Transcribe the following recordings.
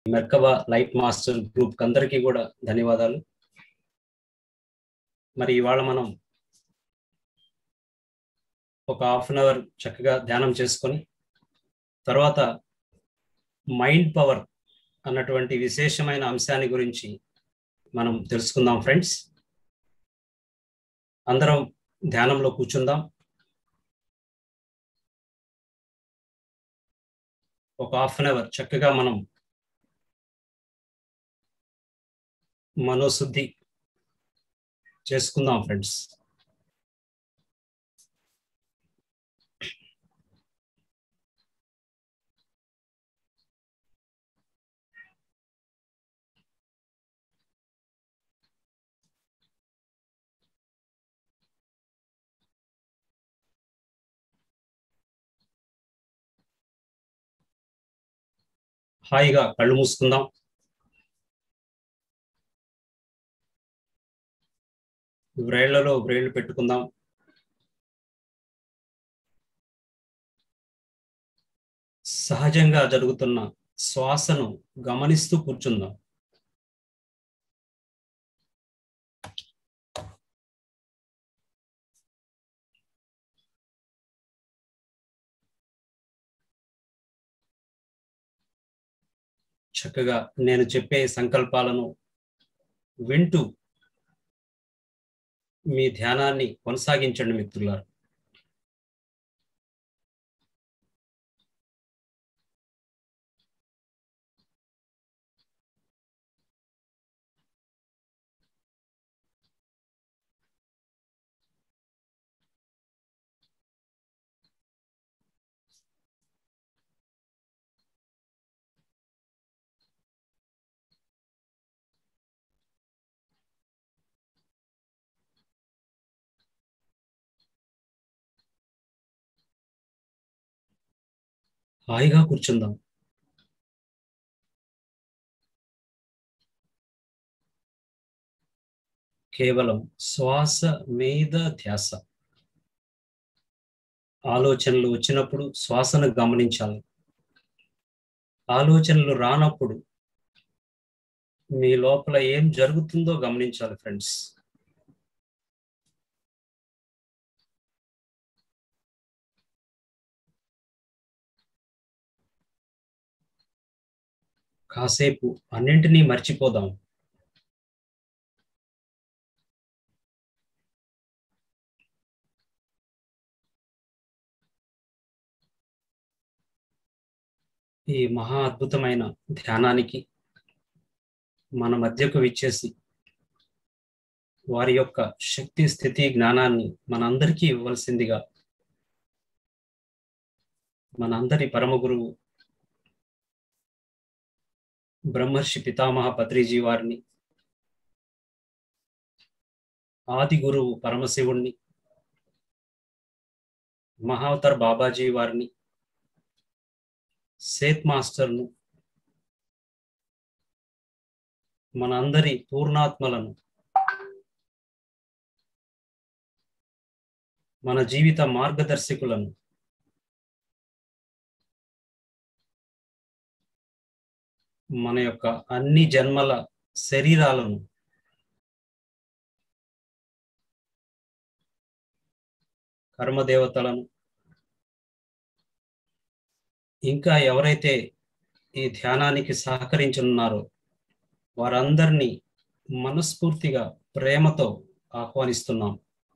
Merkaba light master group అందరికీ కూడా ధన్యవాదాలు మరి ఇవాళ మనం ఒక హాఫ్ అన్ అవర్ చక్కగా ధ్యానం చేసుకొని తర్వాత మైండ్ పవర్ అన్నటువంటి విశేషమైన అంశాన్ని గురించి మనం తెలుసుకుందాం ఫ్రెండ్స్ అందరం ధ్యానంలో కూర్చుందాం ఒక హాఫ్ అన్ అవర్ చక్కగా మనం మనోశుద్ధి చేసుకుందాం ఫ్రెండ్స్ హాయిగా కళ్ళు మూసుకుందాం వ్రేళ్లలో వ్రేళ్లు పెట్టుకుందాం సహజంగా జరుగుతున్న శ్వాసను గమనిస్తూ కూర్చుందాం చక్కగా నేను చెప్పే సంకల్పాలను వింటూ మీ ధ్యానాన్ని కొనసాగించండి మిత్రులారు హాయిగా కూర్చుందాం కేవలం శ్వాస మీద ధ్యాస ఆలోచనలు వచ్చినప్పుడు శ్వాసను గమనించాలి ఆలోచనలు రానప్పుడు మీ లోపల ఏం జరుగుతుందో గమనించాలి ఫ్రెండ్స్ కాసేపు అన్నింటినీ మర్చిపోదాం ఈ మహా అద్భుతమైన ధ్యానానికి మన మధ్యకు విచ్చేసి వారి యొక్క శక్తి స్థితి జ్ఞానాన్ని మనందరికీ ఇవ్వవలసిందిగా మనందరి పరమ గురువు బ్రహ్మర్షి పితామహ పత్రిజీ వారిని ఆది గురువు పరమశివుణ్ణి మహావతర్ బాబాజీ వారిని సేత్ మాస్టర్ను మనందరి పూర్ణాత్మలను మన జీవిత మార్గదర్శకులను మన యొక్క అన్ని జన్మల శరీరాలను కర్మదేవతలను ఇంకా ఎవరైతే ఈ ధ్యానానికి సహకరించనున్నారో వారందరినీ మనస్ఫూర్తిగా ప్రేమతో ఆహ్వానిస్తున్నాం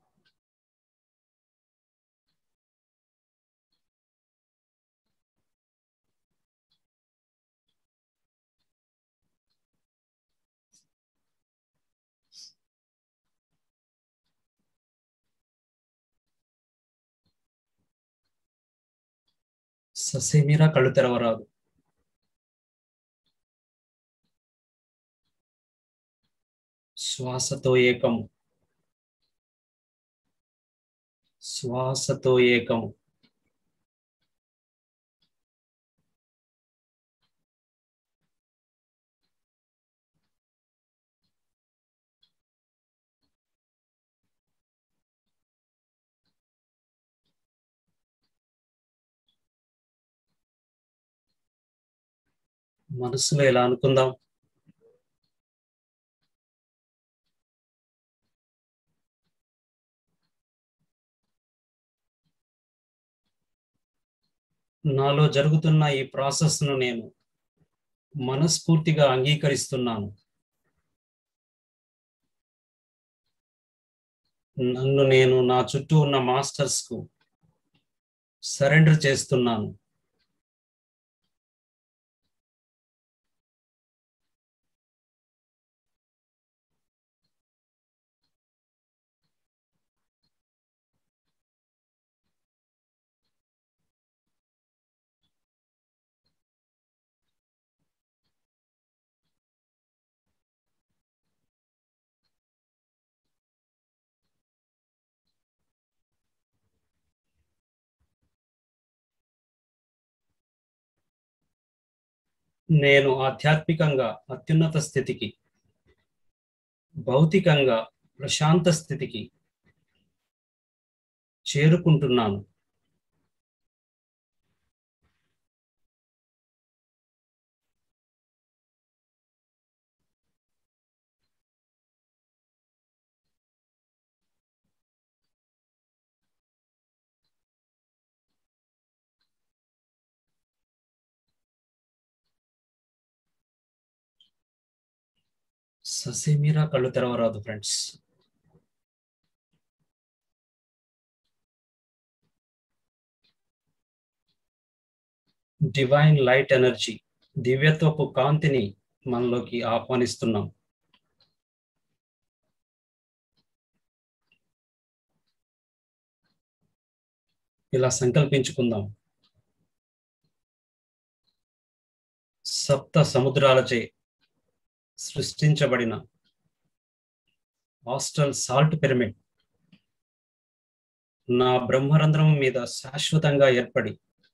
ససేమిరా కళ్ళు తెరవరాదు శ్వాసతో ఏకము శ్వాసతో ఏకము మనసులో ఎలా అనుకుందాం నాలో జరుగుతున్న ఈ ప్రాసెస్ను నేను మనస్ఫూర్తిగా అంగీకరిస్తున్నాను నన్ను నేను నా చుట్టూ ఉన్న మాస్టర్స్కు సరెండర్ చేస్తున్నాను నేను ఆధ్యాత్మికంగా అత్యున్నత స్థితికి భౌతికంగా ప్రశాంత స్థితికి చేరుకుంటున్నాను ససేమీరా కళ్ళు తెరవరాదు ఫ్రెండ్స్ డివైన్ లైట్ ఎనర్జీ దివ్యత్వపు కాంతిని మనలోకి ఆహ్వానిస్తున్నాం ఇలా సంకల్పించుకుందాం సప్త సముద్రాలచే సృష్టించబడిన హాస్టల్ సాల్ట్ పిరమిడ్ నా బ్రహ్మరంధ్రం మీద శాశ్వతంగా ఏర్పడి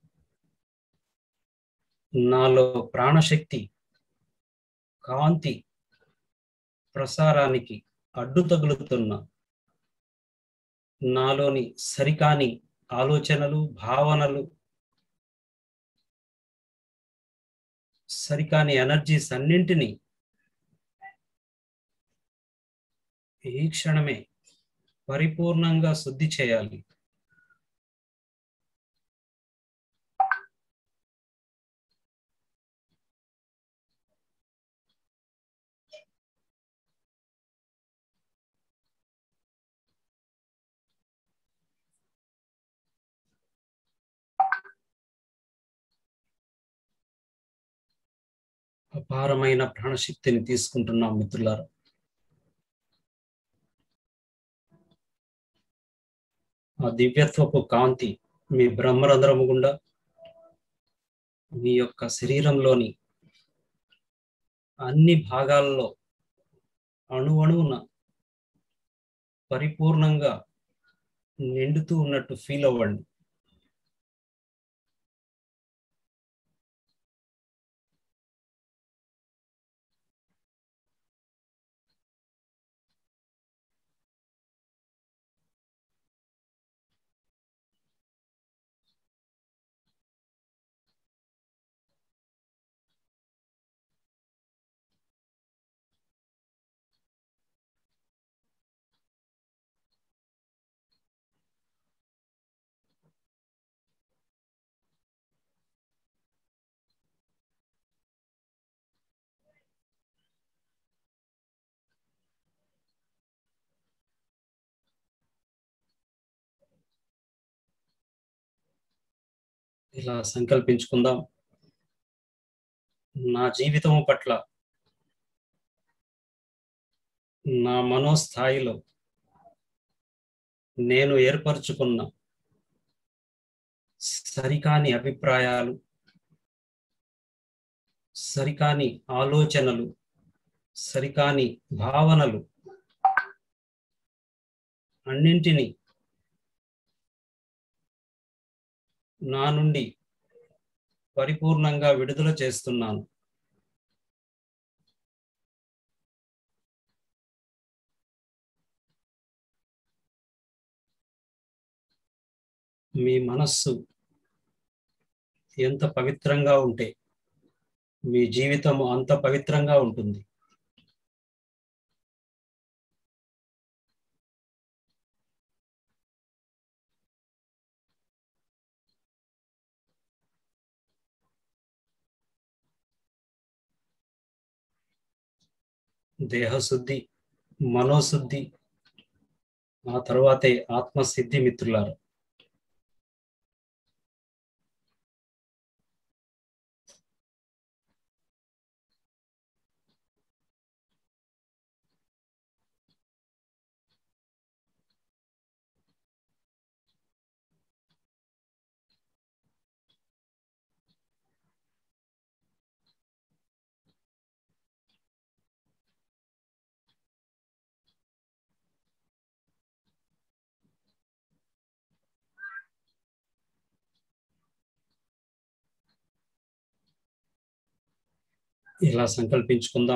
నాలో ప్రాణశక్తి కాంతి ప్రసారానికి అడ్డు తగులుతున్న నాలోని సరికాని ఆలోచనలు భావనలు సరికాని ఎనర్జీస్ అన్నింటినీ ఈ క్షణమే పరిపూర్ణంగా శుద్ధి చేయాలి అపారమైన ప్రాణశక్తిని తీసుకుంటున్నాం మిత్రులారా ఆ దివ్యత్వపు కాంతి మీ బ్రహ్మరంధ్రము గుండా మీ యొక్క శరీరంలోని అన్ని భాగాల్లో అణువణువున పరిపూర్ణంగా నిండుతూ ఉన్నట్టు ఫీల్ అవ్వండి ఇలా సంకల్పించుకుందాం నా జీవితం పట్ల నా మనోస్థాయిలో నేను ఏర్పరచుకున్న సరికాని అభిప్రాయాలు సరికాని ఆలోచనలు సరికాని భావనలు అన్నింటినీ నా నుండి పరిపూర్ణంగా విడుదల చేస్తున్నాను మీ మనస్సు ఎంత పవిత్రంగా ఉంటే మీ జీవితం అంత పవిత్రంగా ఉంటుంది దేహశుద్ధి మనోశుద్ధి ఆ తర్వాతే ఆత్మసిద్ధి మిత్రులారు ఇలా సంకల్పించుకుందాం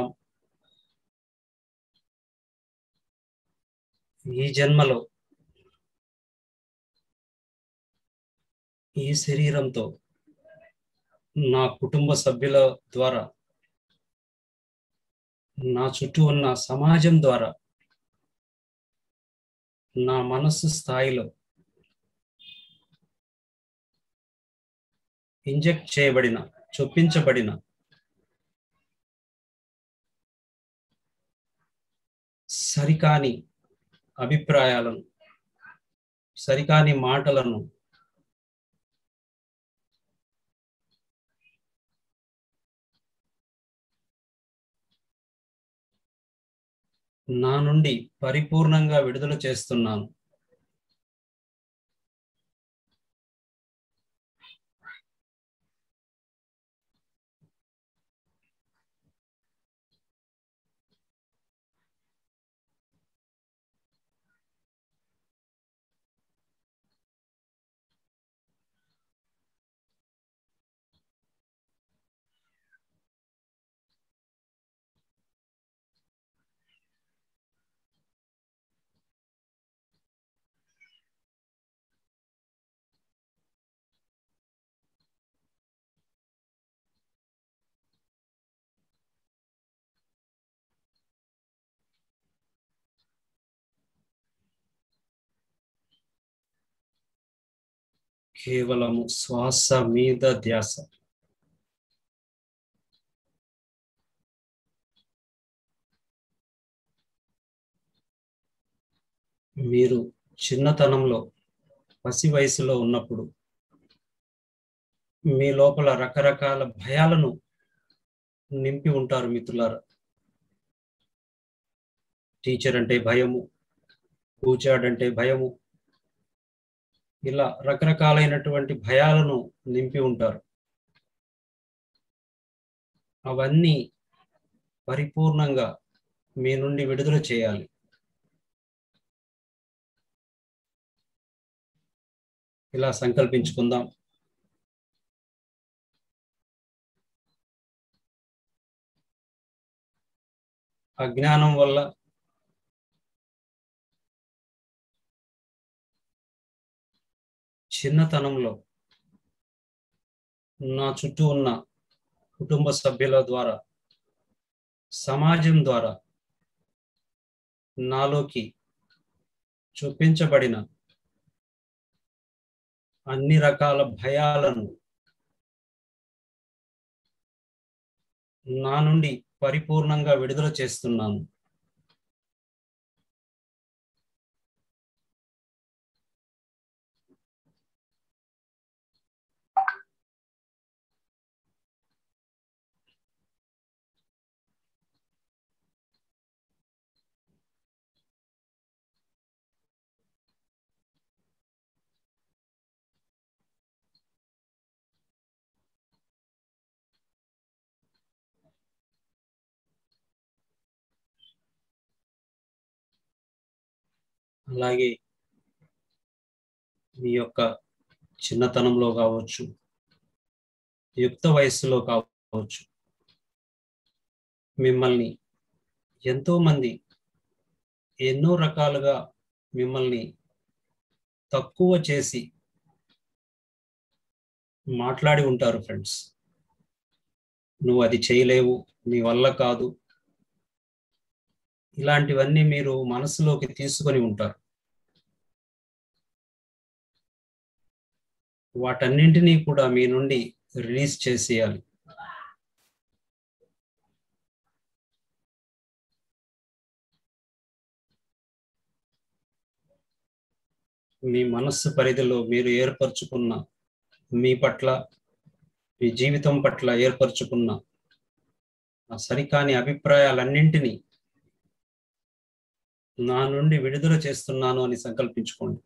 ఈ జన్మలో ఈ శరీరంతో నా కుటుంబ సభ్యుల ద్వారా నా చుట్టూ ఉన్న సమాజం ద్వారా నా మనస్సు స్థాయిలో ఇంజెక్ట్ చేయబడిన చొప్పించబడిన సరికాని అభిప్రాయాలను సరికాని మాటలను నా నుండి పరిపూర్ణంగా విడుదల చేస్తున్నాను కేవలము శ్వాస మీద ధ్యాస మీరు చిన్నతనంలో పసి వయసులో ఉన్నప్పుడు మీ లోపల రకరకాల భయాలను నింపి ఉంటారు మిత్రులారా టీచర్ అంటే భయము కూచాడంటే భయము ఇలా రకరకాలైనటువంటి భయాలను నింపి ఉంటారు అవన్నీ పరిపూర్ణంగా మీ నుండి విడుదల చేయాలి ఇలా సంకల్పించుకుందాం అజ్ఞానం వల్ల చిన్నతనంలో నా చుట్టూ ఉన్న కుటుంబ సభ్యుల ద్వారా సమాజం ద్వారా నాలోకి చూపించబడిన అన్ని రకాల భయాలను నా నుండి పరిపూర్ణంగా విడుదల చేస్తున్నాను అలాగే మీ యొక్క చిన్నతనంలో కావచ్చు యుక్త వయస్సులో కావచ్చు మిమ్మల్ని ఎంతో మంది ఎన్నో రకాలుగా మిమ్మల్ని తక్కువ చేసి మాట్లాడి ఉంటారు ఫ్రెండ్స్ నువ్వు అది చేయలేవు నీ వల్ల కాదు ఇలాంటివన్నీ మీరు మనసులోకి తీసుకొని ఉంటారు వాటన్నింటినీ కూడా మీ నుండి రిలీజ్ చేసేయాలి మీ మనస్సు పరిధిలో మీరు ఏర్పరచుకున్న మీ పట్ల మీ జీవితం పట్ల ఏర్పరచుకున్న ఆ సరికాని అభిప్రాయాలన్నింటినీ నా నుండి విడుదల చేస్తున్నాను అని సంకల్పించుకోండి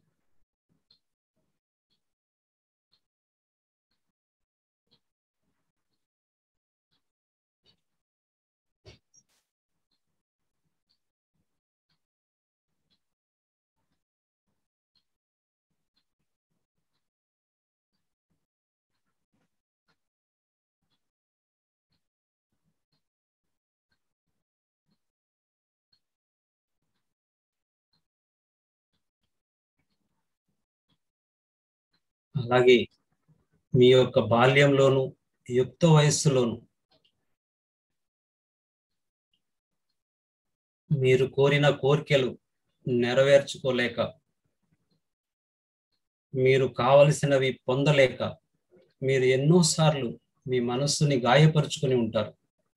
అలాగే మీ యొక్క బాల్యంలోను యుక్త వయస్సులోను మీరు కోరిన కోరికలు నెరవేర్చుకోలేక మీరు కావలసినవి పొందలేక మీరు ఎన్నోసార్లు మీ మనస్సుని గాయపరుచుకుని ఉంటారు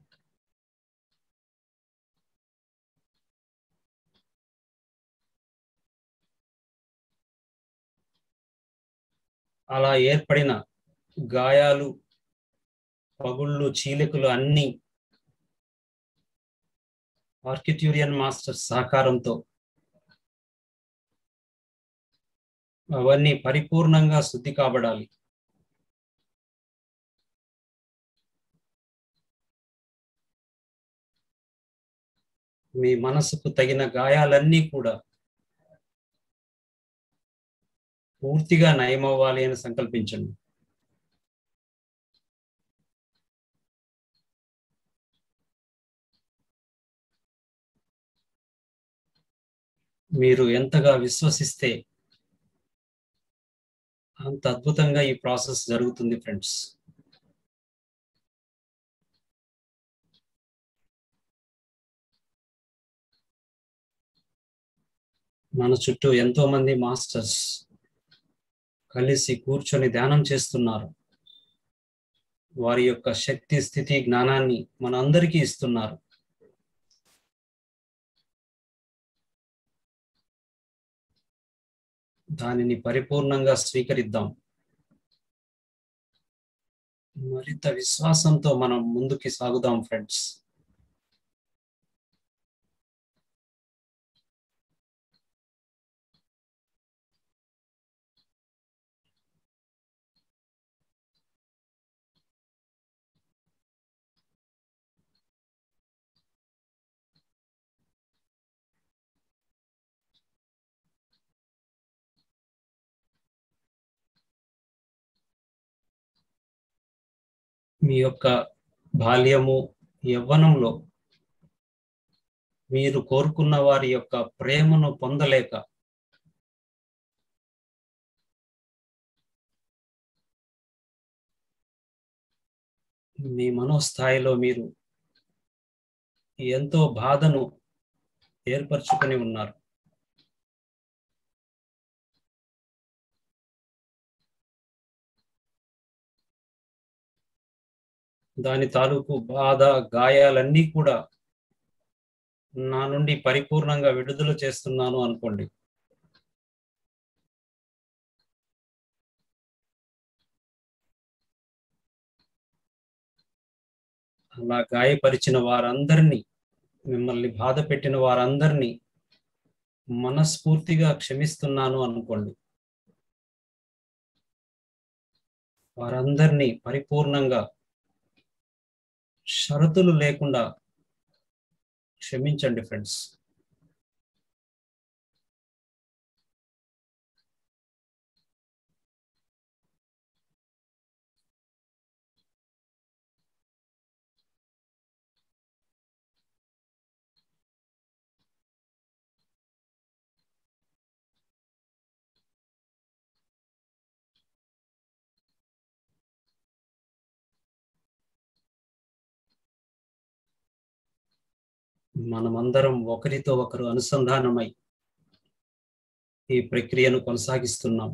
అలా ఏర్పడిన గాయాలు పగుళ్ళు చీలికలు అన్నీ ఆర్కిట్యూరియన్ మాస్టర్ సహకారంతో అవన్నీ పరిపూర్ణంగా శుద్ధి కాబడాలి మీ మనసుకు తగిన గాయాలన్నీ కూడా పూర్తిగా నయమవ్వాలి అని సంకల్పించండి మీరు ఎంతగా విశ్వసిస్తే అంత అద్భుతంగా ఈ ప్రాసెస్ జరుగుతుంది ఫ్రెండ్స్ మన చుట్టూ ఎంతో మంది మాస్టర్స్ కలిసి కూర్చొని ధ్యానం చేస్తున్నారు వారి యొక్క శక్తి స్థితి జ్ఞానాన్ని మన అందరికీ ఇస్తున్నారు దానిని పరిపూర్ణంగా స్వీకరిద్దాం మరింత విశ్వాసంతో మనం ముందుకి సాగుదాం ఫ్రెండ్స్ మీ యొక్క బాల్యము యవ్వనంలో మీరు కోరుకున్న వారి యొక్క ప్రేమను పొందలేక మీ మనోస్థాయిలో మీరు ఎంతో బాధను ఏర్పరచుకొని ఉన్నారు దాని తాలూకు బాధ గాయాలన్నీ కూడా నా నుండి పరిపూర్ణంగా విడుదల చేస్తున్నాను అనుకోండి అలా గాయపరిచిన వారందరినీ మిమ్మల్ని బాధ పెట్టిన వారందరినీ మనస్ఫూర్తిగా క్షమిస్తున్నాను అనుకోండి వారందరినీ పరిపూర్ణంగా షరతులు లేకుండా క్షమించండి ఫ్రెండ్స్ మనమందరం ఒకరితో ఒకరు అనుసంధానమై ఈ ప్రక్రియను కొనసాగిస్తున్నాం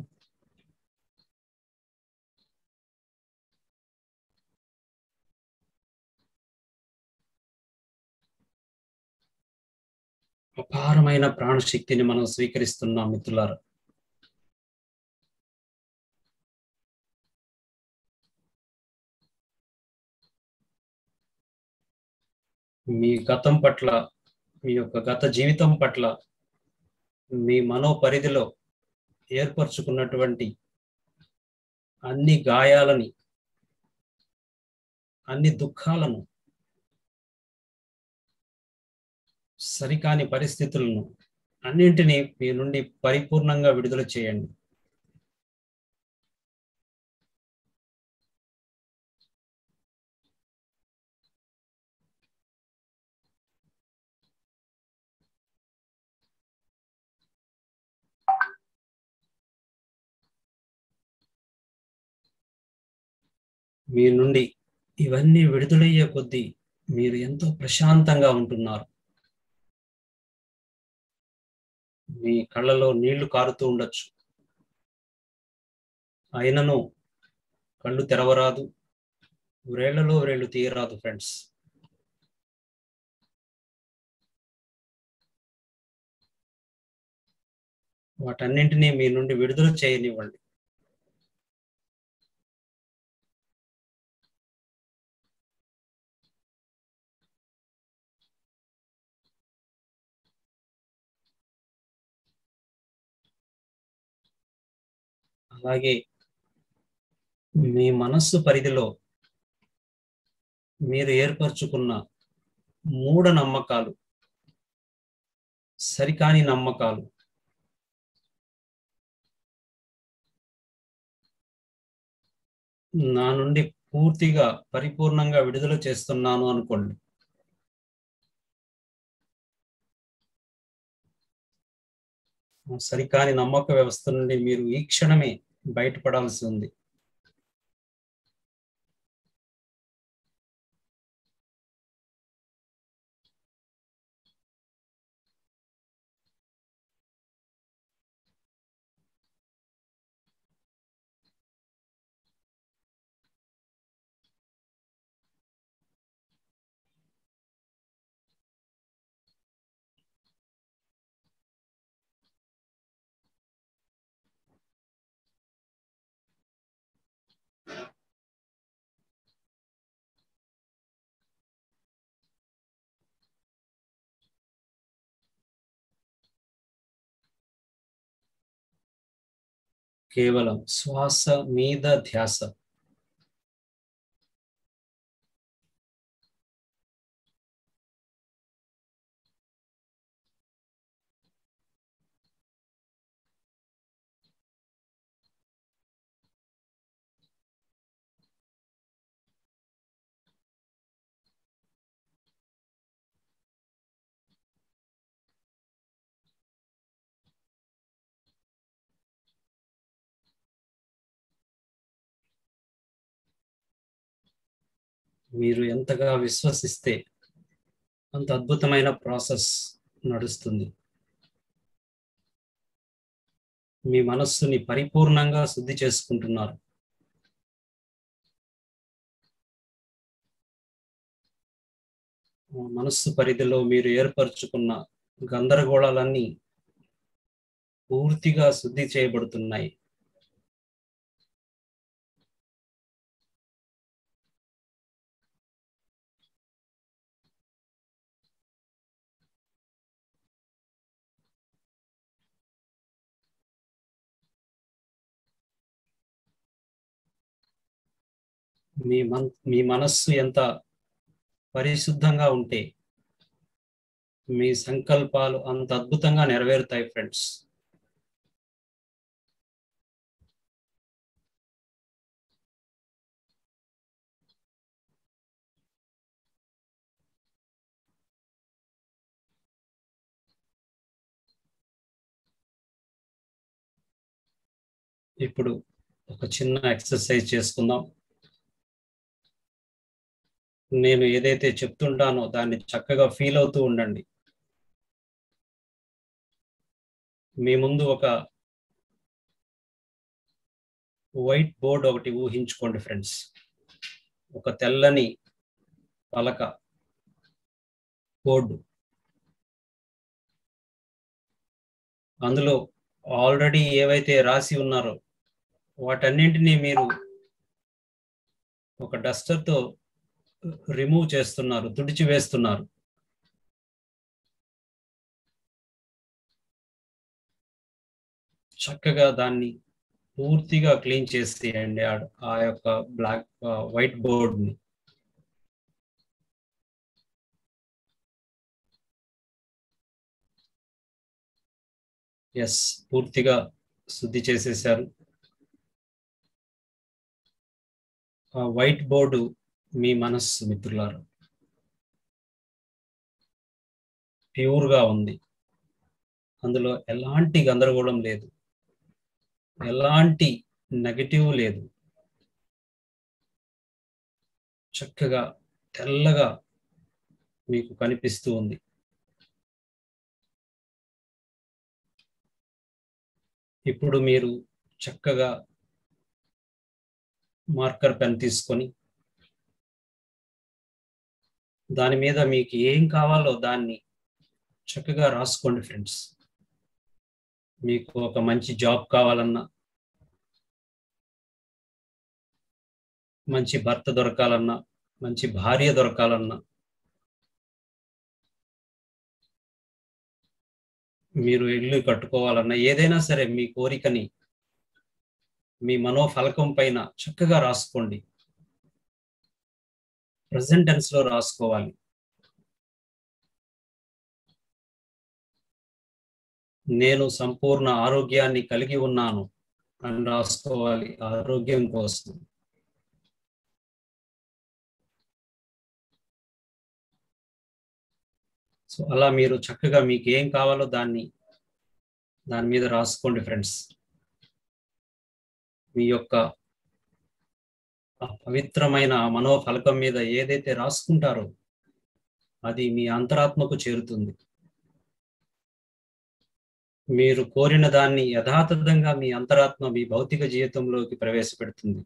అపారమైన ప్రాణశక్తిని మనం స్వీకరిస్తున్నాం మిత్రులారా మీ గతం పట్ల మీ యొక్క గత జీవితం పట్ల మీ మనో పరిధిలో ఏర్పరచుకున్నటువంటి అన్ని గాయాలని అన్ని దుఃఖాలను సరికాని పరిస్థితులను అన్నింటినీ మీ నుండి పరిపూర్ణంగా విడుదల చేయండి మీ నుండి ఇవన్నీ విడుదలయ్యే కొద్దీ మీరు ఎంతో ప్రశాంతంగా ఉంటున్నారు మీ కళ్ళలో నీళ్లు కారుతూ ఉండొచ్చు అయినను కళ్ళు తెరవరాదు వ్రేళ్లలో వ్రేళ్లు తీయరాదు ఫ్రెండ్స్ వాటన్నింటినీ మీ నుండి విడుదల చేయనివ్వండి అలాగే మీ మనస్సు పరిధిలో మీరు ఏర్పరచుకున్న మూఢ నమ్మకాలు సరికాని నమ్మకాలు నా నుండి పూర్తిగా పరిపూర్ణంగా విడుదల చేస్తున్నాను అనుకోండి సరికాని నమ్మక వ్యవస్థ నుండి మీరు ఈ క్షణమే బయటపడాల్సి ఉంది కేవలం శ్వాస మీద ధ్యాస మీరు ఎంతగా విశ్వసిస్తే అంత అద్భుతమైన ప్రాసెస్ నడుస్తుంది మీ మనస్సుని పరిపూర్ణంగా శుద్ధి చేసుకుంటున్నారు మనస్సు పరిధిలో మీరు ఏర్పరచుకున్న గందరగోళాలన్నీ పూర్తిగా శుద్ధి చేయబడుతున్నాయి మీ మన్ మీ మనస్సు ఎంత పరిశుద్ధంగా ఉంటే మీ సంకల్పాలు అంత అద్భుతంగా నెరవేరుతాయి ఫ్రెండ్స్ ఇప్పుడు ఒక చిన్న ఎక్సర్సైజ్ చేసుకుందాం నేను ఏదైతే చెప్తుంటానో దాన్ని చక్కగా ఫీల్ అవుతూ ఉండండి మీ ముందు ఒక వైట్ బోర్డ్ ఒకటి ఊహించుకోండి ఫ్రెండ్స్ ఒక తెల్లని పలక బోర్డు అందులో ఆల్రెడీ ఏవైతే రాసి ఉన్నారో వాటన్నింటినీ మీరు ఒక డస్టర్తో రిమూవ్ చేస్తున్నారు తుడిచి వేస్తున్నారు చక్కగా దాన్ని పూర్తిగా క్లీన్ చేసేయండి ఆ యొక్క బ్లాక్ వైట్ బోర్డ్ని ఎస్ పూర్తిగా శుద్ధి చేసేసారు ఆ వైట్ బోర్డు మీ మనస్సు మిత్రులారు ప్యూర్గా ఉంది అందులో ఎలాంటి గందరగోళం లేదు ఎలాంటి నెగటివ్ లేదు చక్కగా తెల్లగా మీకు కనిపిస్తూ ఉంది ఇప్పుడు మీరు చక్కగా మార్కర్ పెన్ తీసుకొని దాని మీద మీకు ఏం కావాలో దాన్ని చక్కగా రాసుకోండి ఫ్రెండ్స్ మీకు ఒక మంచి జాబ్ కావాలన్నా మంచి భర్త దొరకాలన్నా మంచి భార్య దొరకాలన్నా మీరు ఇల్లు కట్టుకోవాలన్నా ఏదైనా సరే మీ కోరికని మీ మనోఫలకం పైన చక్కగా రాసుకోండి ప్రజెంట్ టెన్స్ లో రాసుకోవాలి నేను సంపూర్ణ ఆరోగ్యాన్ని కలిగి ఉన్నాను అని రాసుకోవాలి ఆరోగ్యం కోసం సో అలా మీరు చక్కగా మీకు ఏం కావాలో దాన్ని దాని మీద రాసుకోండి ఫ్రెండ్స్ మీ యొక్క పవిత్రమైన మనోఫలకం మీద ఏదైతే రాసుకుంటారో అది మీ అంతరాత్మకు చేరుతుంది మీరు కోరిన దాన్ని యథాతథంగా మీ అంతరాత్మ మీ భౌతిక జీవితంలోకి ప్రవేశపెడుతుంది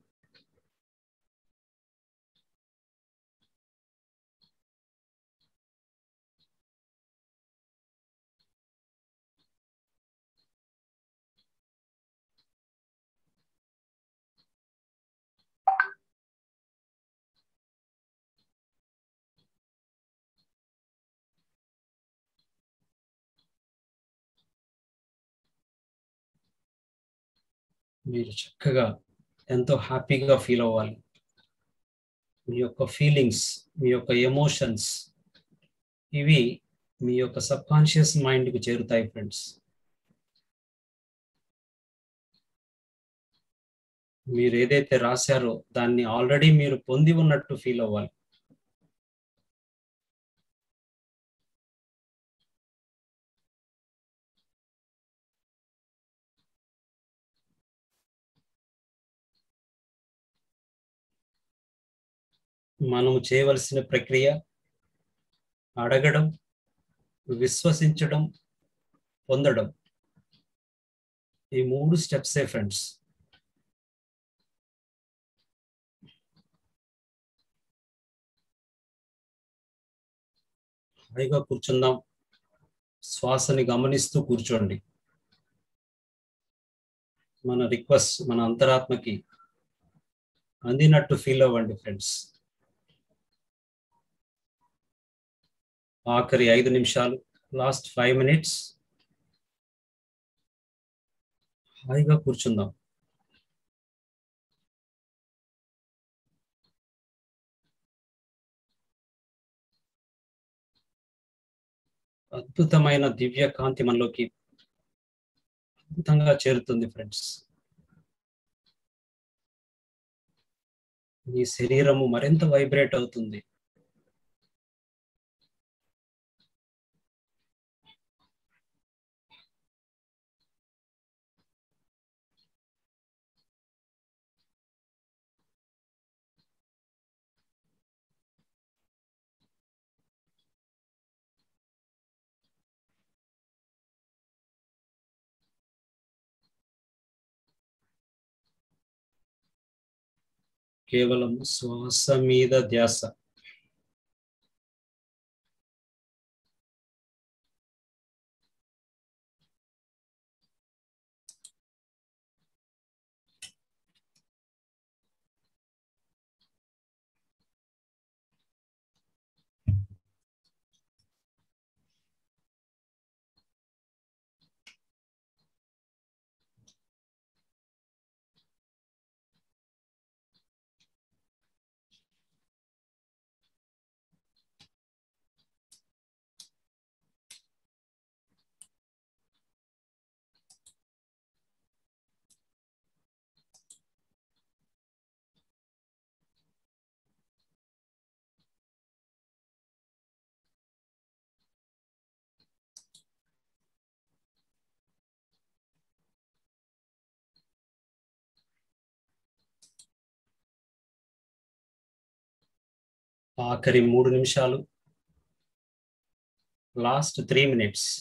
మీరు చక్కగా ఎంతో హ్యాపీగా ఫీల్ అవ్వాలి మీ యొక్క ఫీలింగ్స్ మీ యొక్క ఎమోషన్స్ ఇవి మీ యొక్క సబ్ కాన్షియస్ మైండ్కి చేరుతాయి ఫ్రెండ్స్ మీరు ఏదైతే రాశారో దాన్ని ఆల్రెడీ మీరు పొంది ఉన్నట్టు ఫీల్ అవ్వాలి మనము చేయవలసిన ప్రక్రియ అడగడం విశ్వసించడం పొందడం ఈ మూడు స్టెప్సే ఫ్రెండ్స్ హాయిగా కూర్చుందాం శ్వాసని గమనిస్తూ కూర్చోండి మన రిక్వెస్ట్ మన అంతరాత్మకి అందినట్టు ఫీల్ అవ్వండి ఫ్రెండ్స్ ఆఖరి ఐదు నిమిషాలు లాస్ట్ ఫైవ్ మినిట్స్ హాయిగా కూర్చుందాం అద్భుతమైన దివ్య కాంతి మనలోకి అద్భుతంగా చేరుతుంది ఫ్రెండ్స్ మీ శరీరము మరింత వైబ్రేట్ అవుతుంది కేవలం శ్వాస మీద ధ్యాస ఆఖరి మూడు నిమిషాలు లాస్ట్ త్రీ మినిట్స్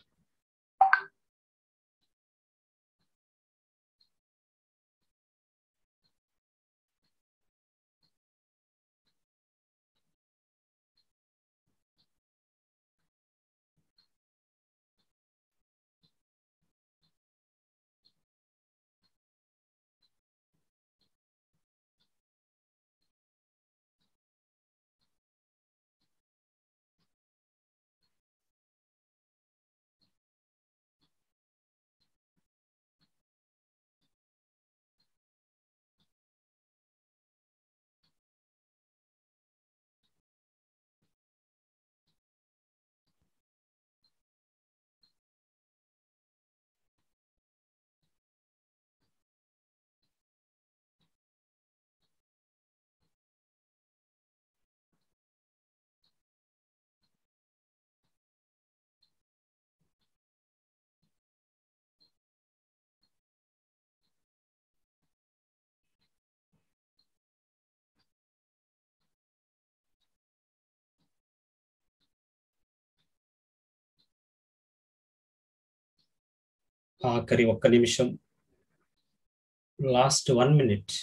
ఆఖరి ఒక్క నిమిషం last one minute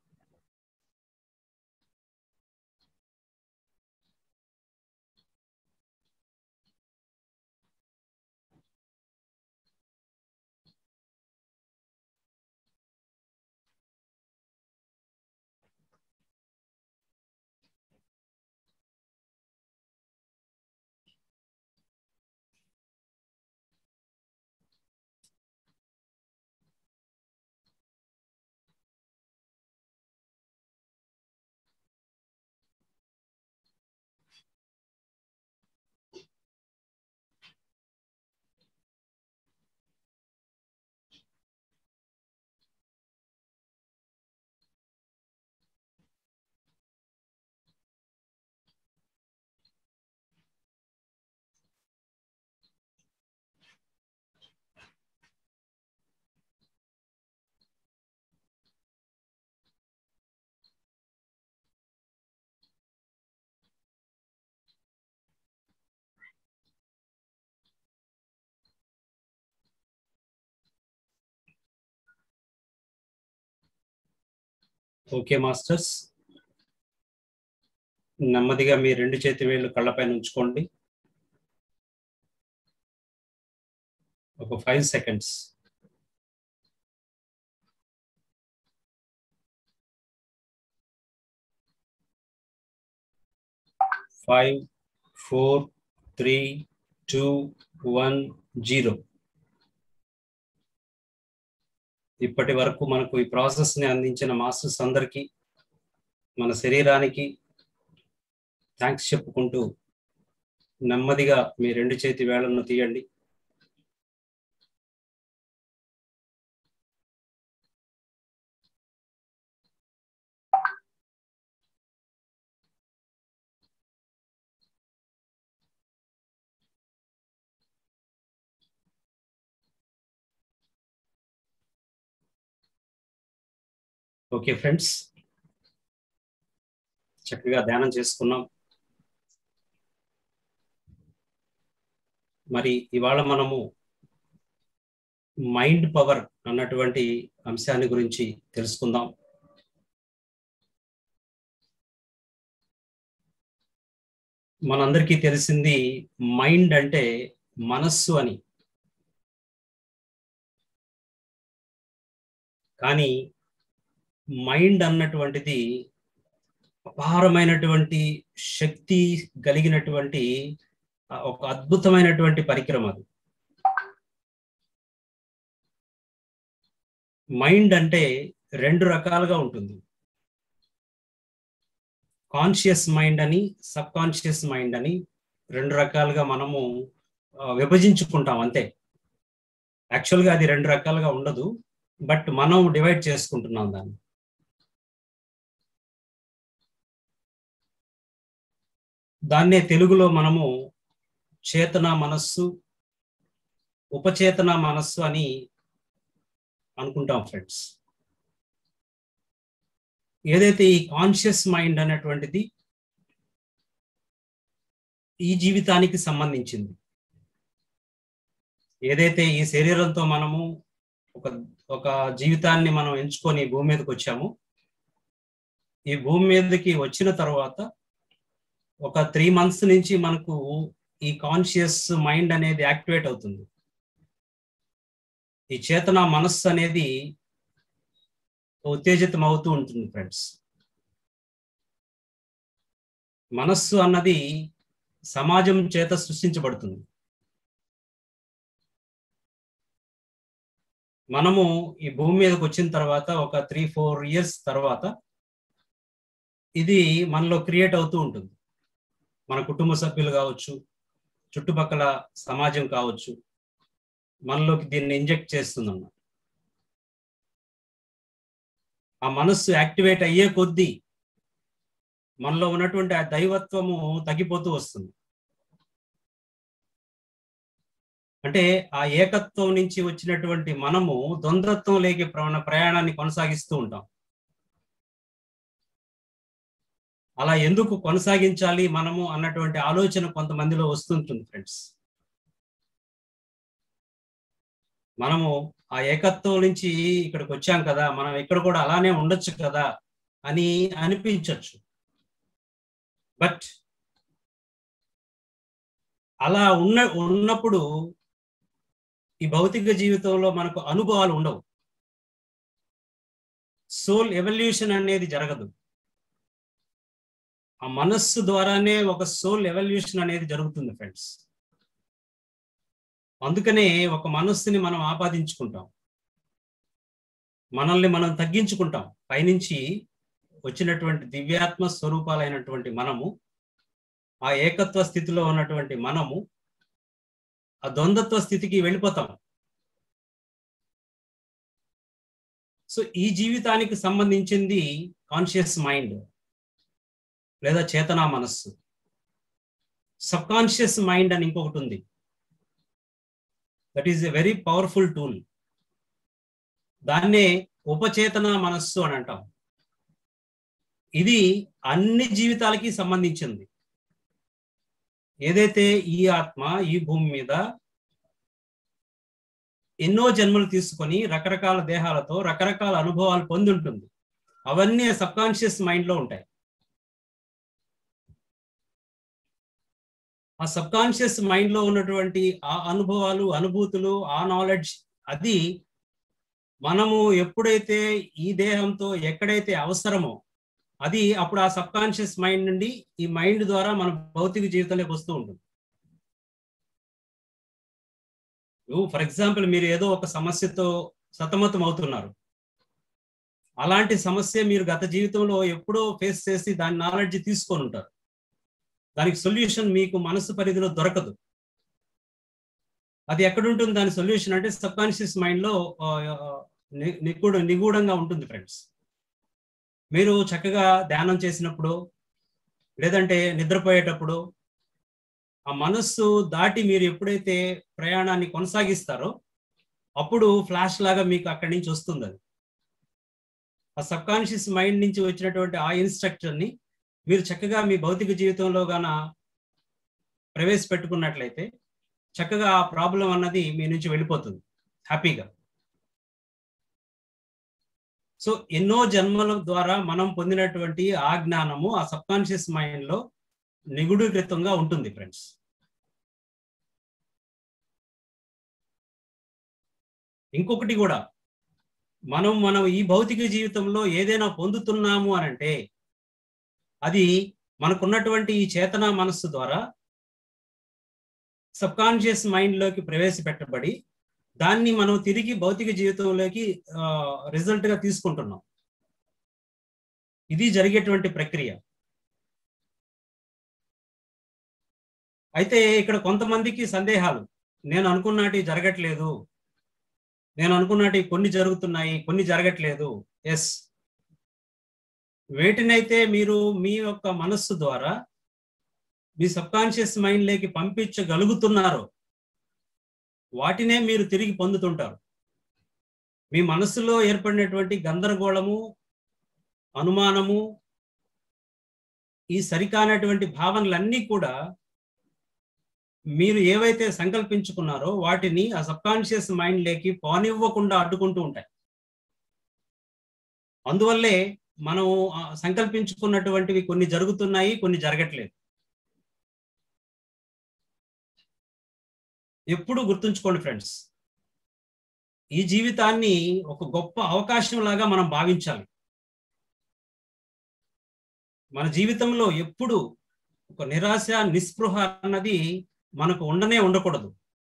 okay masters నెమ్మదిగా మీ రెండు చేతి వేళ్ళు కళ్ళపైన ఉంచుకోండి ఒక five seconds five four three two one zero ఇప్పటి వరకు మనకు ఈ ప్రాసెస్ ని అందించిన మాస్టర్స్ అందరికీ మన శరీరానికి థ్యాంక్స్ చెప్పుకుంటూ నెమ్మదిగా మీ రెండు చేతి వేళ్లను తీయండి ఓకే ఫ్రెండ్స్ చక్కగా ధ్యానం చేసుకున్నాం మరి ఇవాళ మనము మైండ్ పవర్ అన్నటువంటి అంశాన్ని గురించి తెలుసుకుందాం మనందరికీ తెలిసింది మైండ్ అంటే మనస్సు అని కానీ మైండ్ అన్నటువంటిది అపారమైనటువంటి శక్తి కలిగినటువంటి ఒక అద్భుతమైనటువంటి పరికరం అది మైండ్ అంటే రెండు రకాలుగా ఉంటుంది కాన్షియస్ మైండ్ అని సబ్ కాన్షియస్ మైండ్ అని రెండు రకాలుగా మనము విభజించుకుంటాం అంతే యాక్చువల్గా అది రెండు రకాలుగా ఉండదు బట్ మనం డివైడ్ చేసుకుంటున్నాం దాన్ని దాన్నే తెలుగులో మనము చేతన మనస్సు ఉపచేతన మనస్సు అని అనుకుంటాం ఫ్రెండ్స్ ఏదైతే ఈ కాన్షియస్ మైండ్ అనేటువంటిది ఈ జీవితానికి సంబంధించింది ఏదైతే ఈ శరీరంతో మనము ఒక ఒక జీవితాన్ని మనం ఎంచుకొని భూమి మీదకి వచ్చాము ఈ భూమి మీదకి వచ్చిన తర్వాత ఒక త్రీ మంత్స్ నుంచి మనకు ఈ కాన్షియస్ మైండ్ అనేది యాక్టివేట్ అవుతుంది ఈ చేతన మనస్సు అనేది ఉత్తేజితం అవుతూ ఉంటుంది ఫ్రెండ్స్ మనస్సు అన్నది సమాజం చేత సృష్టించబడుతుంది మనము ఈ భూమి మీదకి వచ్చిన తర్వాత ఒక త్రీ ఫోర్ ఇయర్స్ తర్వాత ఇది మనలో క్రియేట్ అవుతూ ఉంటుంది మన కుటుంబ సభ్యులు కావచ్చు చుట్టుపక్కల సమాజం కావచ్చు మనలోకి దీన్ని ఇంజెక్ట్ చేస్తుందన్నమాట ఆ మనస్సు యాక్టివేట్ అయ్యే కొద్దీ మనలో ఉన్నటువంటి ఆ దైవత్వము తగ్గిపోతూ వస్తుంది అంటే ఆ ఏకత్వం నుంచి వచ్చినటువంటి మనము ద్వంద్వత్వం లేకి ప్రయాణాన్ని కొనసాగిస్తూ ఉంటాం అలా ఎందుకు కొనసాగించాలి మనము అన్నటువంటి ఆలోచన కొంతమందిలో వస్తుంటుంది ఫ్రెండ్స్ మనము ఆ ఏకత్వం నుంచి ఇక్కడికి వచ్చాం కదా మనం ఇక్కడ కూడా అలానే ఉండొచ్చు కదా అని అనిపించవచ్చు బట్ అలా ఉన్న ఉన్నప్పుడు ఈ భౌతిక జీవితంలో మనకు అనుభవాలు ఉండవు సోల్ ఎవల్యూషన్ అనేది జరగదు ఆ మనస్సు ద్వారానే ఒక సోల్ ఎవల్యూషన్ అనేది జరుగుతుంది ఫ్రెండ్స్ అందుకనే ఒక మనస్సుని మనం ఆపాదించుకుంటాం మనల్ని మనం తగ్గించుకుంటాం పైనుంచి వచ్చినటువంటి దివ్యాత్మ స్వరూపాలైనటువంటి మనము ఆ ఏకత్వ స్థితిలో ఉన్నటువంటి మనము ఆ ద్వంద్వత్వ స్థితికి వెళ్ళిపోతాం సో ఈ జీవితానికి సంబంధించింది కాన్షియస్ మైండ్ లేదా చేతనా మనస్సు సబ్ కాన్షియస్ మైండ్ అని ఇంకొకటి ఉంది that is a very powerful tool దాన్నే ఉపచేతన మనస్సు అని అంటాం ఇది అన్ని జీవితాలకి సంబంధించింది ఏదైతే ఈ ఆత్మ ఈ భూమి మీద ఎన్నో జన్మలు తీసుకొని రకరకాల దేహాలతో రకరకాల అనుభవాలు పొంది ఉంటుంది అవన్నీ సబ్ కాన్షియస్ మైండ్ లో ఉంటాయి ఆ సబ్ కాన్షియస్ మైండ్ లో ఉన్నటువంటి ఆ అనుభవాలు అనుభూతులు ఆ నాలెడ్జ్ అది మనము ఎప్పుడైతే ఈ దేహంతో ఎక్కడైతే అవసరమో అది అప్పుడు ఆ సబ్ కాన్షియస్ మైండ్ నుండి ఈ మైండ్ ద్వారా మన భౌతిక జీవితంలోకి వస్తూ ఉంటుంది ఫర్ ఎగ్జాంపుల్ మీరు ఏదో ఒక సమస్యతో సతమతం అవుతున్నారు అలాంటి సమస్య మీరు గత జీవితంలో ఎప్పుడో ఫేస్ చేసి దాని నాలెడ్జ్ తీసుకొని ఉంటారు దానికి సొల్యూషన్ మీకు మనసు పరిధిలో దొరకదు అది ఎక్కడుంటుంది దాని సొల్యూషన్ అంటే సబ్ కాన్షియస్ మైండ్లో నిగూఢ నిగూఢంగా ఉంటుంది ఫ్రెండ్స్ మీరు చక్కగా ధ్యానం చేసినప్పుడు లేదంటే నిద్రపోయేటప్పుడు ఆ మనస్సు దాటి మీరు ఎప్పుడైతే ప్రయాణాన్ని కొనసాగిస్తారో అప్పుడు ఫ్లాష్ లాగా మీకు అక్కడి నుంచి వస్తుంది అది ఆ సబ్ కాన్షియస్ మైండ్ నుంచి వచ్చినటువంటి ఆ ఇన్స్ట్రక్టర్ని మీరు చక్కగా మీ భౌతిక జీవితంలో గాన ప్రవేశపెట్టుకున్నట్లయితే చక్కగా ఆ ప్రాబ్లం అన్నది మీ నుంచి వెళ్ళిపోతుంది హ్యాపీగా సో ఎన్నో జన్మల ద్వారా మనం పొందినటువంటి ఆ జ్ఞానము ఆ సబ్ కాన్షియస్ మైండ్లో నిగుడీకృతంగా ఉంటుంది ఫ్రెండ్స్ ఇంకొకటి కూడా మనం మనం ఈ భౌతిక జీవితంలో ఏదైనా పొందుతున్నాము అని అంటే అది మనకున్నటువంటి ఈ చేతన మనస్సు ద్వారా సబ్ కాన్షియస్ మైండ్లోకి ప్రవేశపెట్టబడి దాన్ని మనం తిరిగి భౌతిక జీవితంలోకి రిజల్ట్ గా తీసుకుంటున్నాం ఇది జరిగేటువంటి ప్రక్రియ అయితే ఇక్కడ కొంతమందికి సందేహాలు నేను అనుకున్నటి జరగట్లేదు నేను అనుకున్నటి కొన్ని జరుగుతున్నాయి కొన్ని జరగట్లేదు ఎస్ వేటినైతే మీరు మీ యొక్క మనస్సు ద్వారా మీ సబ్కాన్షియస్ మైండ్లోకి పంపించగలుగుతున్నారో వాటినే మీరు తిరిగి పొందుతుంటారు మీ మనస్సులో ఏర్పడినటువంటి గందరగోళము అనుమానము ఈ సరికానటువంటి భావనలన్నీ కూడా మీరు ఏవైతే సంకల్పించుకున్నారో వాటిని ఆ సబ్కాన్షియస్ మైండ్ లేకి పోనివ్వకుండా అడ్డుకుంటూ ఉంటాయి అందువల్లే మనం సంకల్పించుకున్నటువంటివి కొన్ని జరుగుతున్నాయి కొన్ని జరగట్లేదు ఎప్పుడు గుర్తుంచుకోండి ఫ్రెండ్స్ ఈ జీవితాన్ని ఒక గొప్ప అవకాశం లాగా మనం భావించాలి మన జీవితంలో ఎప్పుడు ఒక నిరాశ నిస్పృహ అన్నది మనకు ఉండనే ఉండకూడదు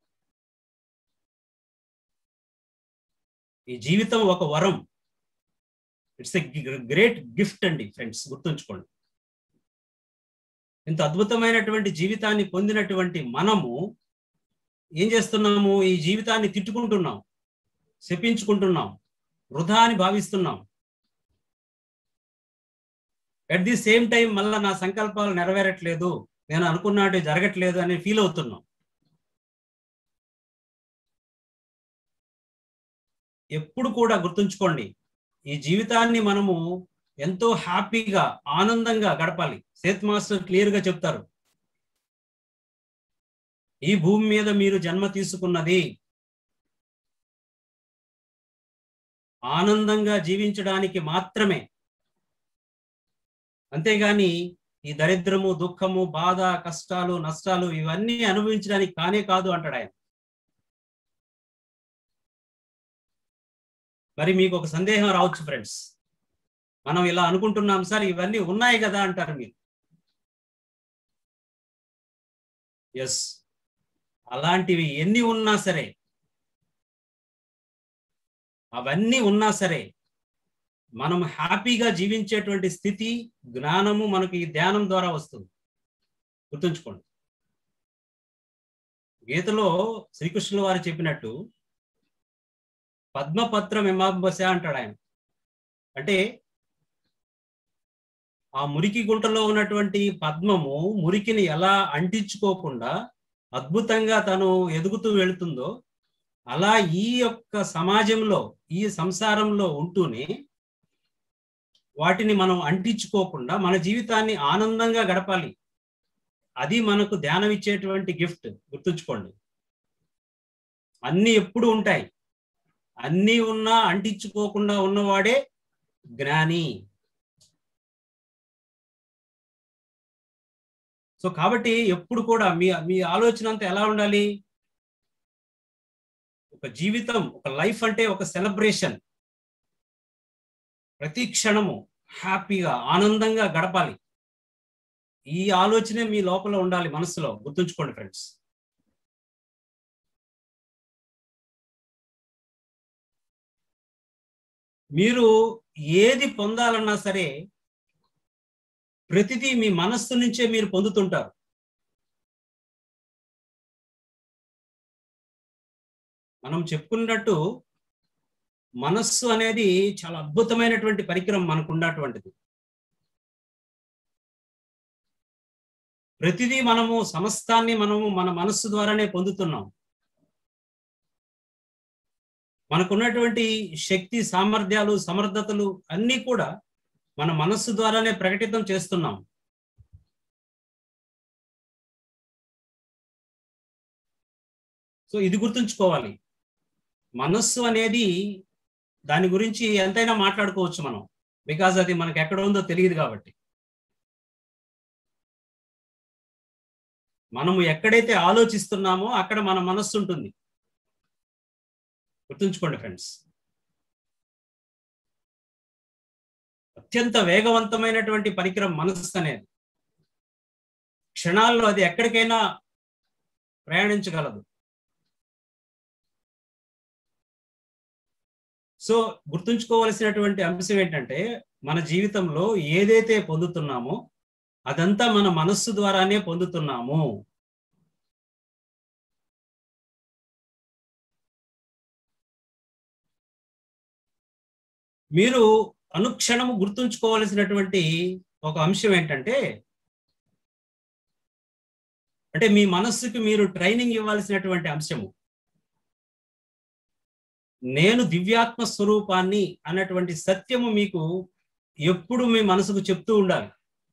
ఈ జీవితం ఒక వరం ఇట్స్ ఎ గ్రేట్ గిఫ్ట్ అండి ఫ్రెండ్స్ గుర్తుంచుకోండి ఇంత అద్భుతమైనటువంటి జీవితాన్ని పొందినటువంటి మనము ఏం చేస్తున్నాము ఈ జీవితాన్ని తిట్టుకుంటున్నాం శపించుకుంటున్నాం వృధా అని భావిస్తున్నాం అట్ ది సేమ్ టైం మళ్ళా నా సంకల్పాలు నెరవేరట్లేదు నేను అనుకున్నట్టు జరగట్లేదు అని ఫీల్ అవుతున్నాం ఎప్పుడు కూడా గుర్తుంచుకోండి ఈ జీవితాన్ని మనము ఎంతో హ్యాపీగా ఆనందంగా గడపాలి సేత్ మాస్టర్ క్లియర్ గా చెప్తారు ఈ భూమి మీద మీరు జన్మ తీసుకున్నది ఆనందంగా జీవించడానికి మాత్రమే అంతేగాని ఈ దరిద్రము దుఃఖము బాధ కష్టాలు నష్టాలు ఇవన్నీ అనుభవించడానికి కానే కాదు అంటాడు ఆయన మరి మీకు ఒక సందేహం రావచ్చు ఫ్రెండ్స్ మనం ఇలా అనుకుంటున్నాం సార్ ఇవన్నీ ఉన్నాయి కదా అంటారు మీరు ఎస్ అలాంటివి ఎన్ని ఉన్నా సరే అవన్నీ ఉన్నా సరే మనం హ్యాపీగా జీవించేటువంటి స్థితి జ్ఞానము మనకి ఈ ధ్యానం ద్వారా వస్తుంది గుర్తుంచుకోండి గీతలో శ్రీకృష్ణుల వారు చెప్పినట్టు పద్మపత్రం ఎమాంబస అంటాడు ఆయన అంటే ఆ మురికి గుంటలో ఉన్నటువంటి పద్మము మురికిని ఎలా అంటించుకోకుండా అద్భుతంగా తను ఎదుగుతూ వెళుతుందో అలా ఈ యొక్క సమాజంలో ఈ సంసారంలో ఉంటూనే వాటిని మనం అంటించుకోకుండా మన జీవితాన్ని ఆనందంగా గడపాలి అది మనకు ధ్యానం ఇచ్చేటువంటి గిఫ్ట్ గుర్తుంచుకోండి అన్ని ఎప్పుడు ఉంటాయి అన్నీ ఉన్నా అంటించుకోకుండా ఉన్నవాడే జ్ఞాని సో కాబట్టి ఎప్పుడు కూడా మీ మీ ఆలోచన అంతా ఎలా ఉండాలి ఒక జీవితం ఒక లైఫ్ అంటే ఒక సెలబ్రేషన్ ప్రతి క్షణము హ్యాపీగా ఆనందంగా గడపాలి ఈ ఆలోచనే మీ లోపల ఉండాలి మనసులో గుర్తుంచుకోండి ఫ్రెండ్స్ మీరు ఏది పొందాలన్నా సరే ప్రతిదీ మీ మనస్సు నుంచే మీరు పొందుతుంటారు మనం చెప్పుకున్నట్టు మనస్సు అనేది చాలా అద్భుతమైనటువంటి పరికరం మనకు ఉన్నటువంటిది ప్రతిదీ మనము సమస్తాన్ని మనము మన మనస్సు ద్వారానే పొందుతున్నాం మనకున్నటువంటి శక్తి సామర్థ్యాలు సమర్థతలు అన్నీ కూడా మన మనస్సు ద్వారానే ప్రకటితం చేస్తున్నాం సో ఇది గుర్తుంచుకోవాలి మనస్సు అనేది దాని గురించి ఎంతైనా మాట్లాడుకోవచ్చు మనం బికాజ్ అది మనకి ఎక్కడ ఉందో తెలియదు కాబట్టి మనము ఎక్కడైతే ఆలోచిస్తున్నామో అక్కడ మన మనస్సు ఉంటుంది గుర్తుంచుకోండి ఫ్రెండ్స్ అత్యంత వేగవంతమైనటువంటి పరికరం మనస్సు అనేది క్షణాల్లో అది ఎక్కడికైనా ప్రయాణించగలదు సో గుర్తుంచుకోవలసినటువంటి అంశం ఏంటంటే మన జీవితంలో ఏదైతే పొందుతున్నామో అదంతా మన మనస్సు ద్వారానే పొందుతున్నాము మీరు అనుక్షణము గుర్తుంచుకోవలసినటువంటి ఒక అంశం ఏంటంటే అంటే మీ మనస్సుకి మీరు ట్రైనింగ్ ఇవ్వాల్సినటువంటి అంశము నేను దివ్యాత్మ స్వరూపాన్ని అన్నటువంటి సత్యము మీకు ఎప్పుడు మీ మనసుకు చెప్తూ ఉండాలి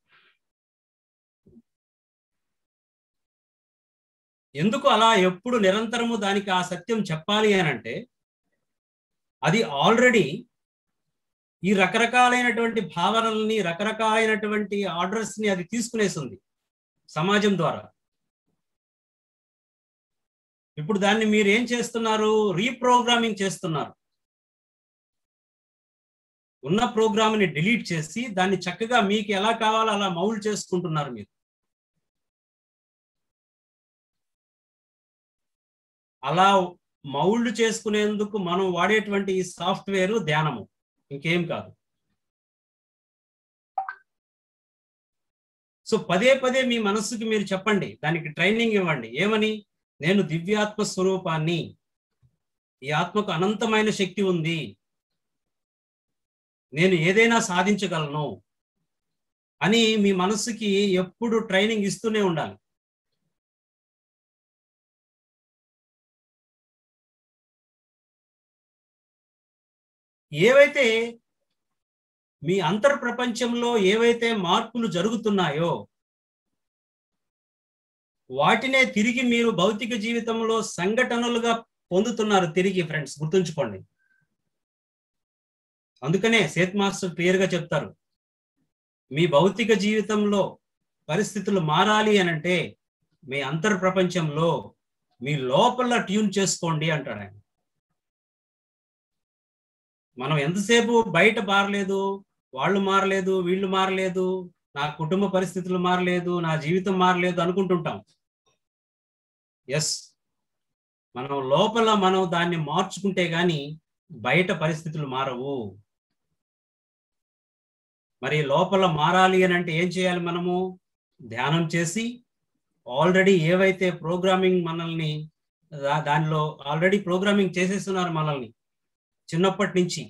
ఎందుకు అలా ఎప్పుడు నిరంతరము దానికి ఆ సత్యం చెప్పాలి అని అంటే అది ఆల్రెడీ ఈ రకరకాలైనటువంటి భావనల్ని రకరకాలైనటువంటి ఆర్డర్స్ ని అది తీసుకునేసింది సమాజం ద్వారా ఇప్పుడు దాన్ని మీరు ఏం చేస్తున్నారు రీప్రోగ్రామింగ్ చేస్తున్నారు ఉన్న ప్రోగ్రామ్ని డిలీట్ చేసి దాన్ని చక్కగా మీకు ఎలా కావాలో అలా మౌల్డ్ చేసుకుంటున్నారు మీరు అలా మౌల్డ్ చేసుకునేందుకు మనం వాడేటువంటి ఈ సాఫ్ట్వేర్ ధ్యానము ఇంకేం కాదు సో పదే పదే మీ మనస్సుకి మీరు చెప్పండి దానికి ట్రైనింగ్ ఇవ్వండి ఏమని నేను దివ్యాత్మ స్వరూపాన్ని ఈ ఆత్మకు అనంతమైన శక్తి ఉంది నేను ఏదైనా సాధించగలను అని మీ మనస్సుకి ఎప్పుడు ట్రైనింగ్ ఇస్తూనే ఉండాలి ఏవైతే మీ అంతర్ ప్రపంచంలో ఏవైతే మార్పులు జరుగుతున్నాయో వాటినే తిరిగి మీరు భౌతిక జీవితంలో సంఘటనలుగా పొందుతున్నారు తిరిగి ఫ్రెండ్స్ గుర్తుంచుకోండి అందుకనే సేత్ మాస్టర్ క్లియర్ గా చెప్తారు మీ భౌతిక జీవితంలో పరిస్థితులు మారాలి అనంటే మీ అంతర్ ప్రపంచంలో మీ లోపల ట్యూన్ చేసుకోండి అంటాడు ఆయన మనం ఎంతసేపు బయట మారలేదు వాళ్ళు మారలేదు వీళ్ళు మారలేదు నా కుటుంబ పరిస్థితులు మారలేదు నా జీవితం మారలేదు అనుకుంటుంటాం ఎస్ మనం లోపల మనం దాన్ని మార్చుకుంటే గాని బయట పరిస్థితులు మారవు మరి లోపల మారాలి అని అంటే ఏం చేయాలి మనము ధ్యానం చేసి ఆల్రెడీ ఏవైతే ప్రోగ్రామింగ్ మనల్ని దానిలో ఆల్రెడీ ప్రోగ్రామింగ్ చేసేస్తున్నారు మనల్ని చిన్నప్పటి నుంచి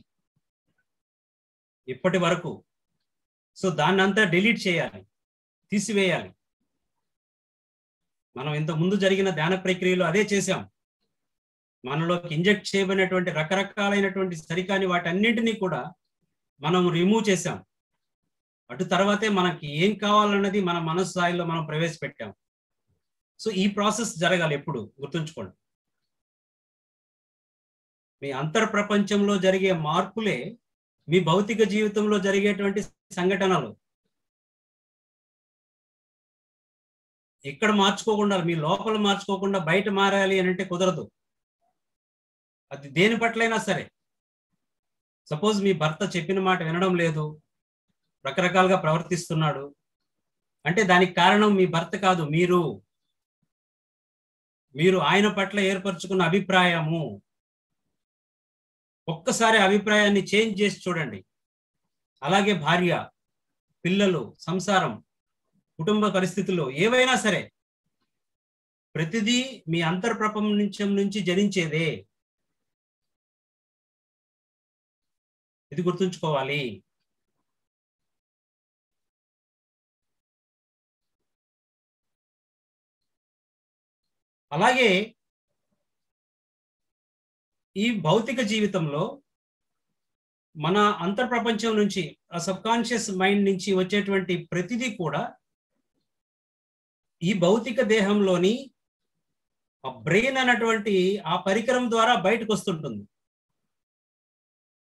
ఇప్పటి వరకు సో దాన్ని అంతా డిలీట్ చేయాలి తీసివేయాలి మనం ఇంత ముందు జరిగిన ధ్యాన ప్రక్రియలో అదే చేశాం మనలోకి ఇంజెక్ట్ చేయబడినటువంటి రకరకాలైనటువంటి సరికాని వాటన్నింటినీ కూడా మనం రిమూవ్ చేశాం అటు తర్వాతే మనకి ఏం కావాలన్నది మన మనసు స్థాయిలో మనం ప్రవేశపెట్టాం సో ఈ ప్రాసెస్ జరగాలి ఎప్పుడు గుర్తుంచుకోండి మీ అంతర్ ప్రపంచంలో జరిగే మార్పులే మీ భౌతిక జీవితంలో జరిగేటువంటి సంఘటనలు ఇక్కడ మార్చుకోకుండా మీ లోపల మార్చుకోకుండా బయట మారాలి అని అంటే కుదరదు అది దేని పట్లైనా సరే సపోజ్ మీ భర్త చెప్పిన మాట వినడం లేదు రకరకాలుగా ప్రవర్తిస్తున్నాడు అంటే దానికి కారణం మీ భర్త కాదు మీరు మీరు ఆయన పట్ల ఏర్పరచుకున్న అభిప్రాయము ఒక్కసారి అభిప్రాయాన్ని చేంజ్ చేసి చూడండి అలాగే భార్య పిల్లలు సంసారం కుటుంబ పరిస్థితులు ఏవైనా సరే ప్రతిదీ మీ అంతర్ ప్రపంచం నుంచి జనించేదే ఇది గుర్తుంచుకోవాలి అలాగే ఈ భౌతిక జీవితంలో మన అంతర్ ప్రపంచం నుంచి ఆ సబ్ కాన్షియస్ మైండ్ నుంచి వచ్చేటువంటి ప్రతిదీ కూడా ఈ భౌతిక దేహంలోని ఆ బ్రెయిన్ అన్నటువంటి ఆ పరికరం ద్వారా బయటకు వస్తుంటుంది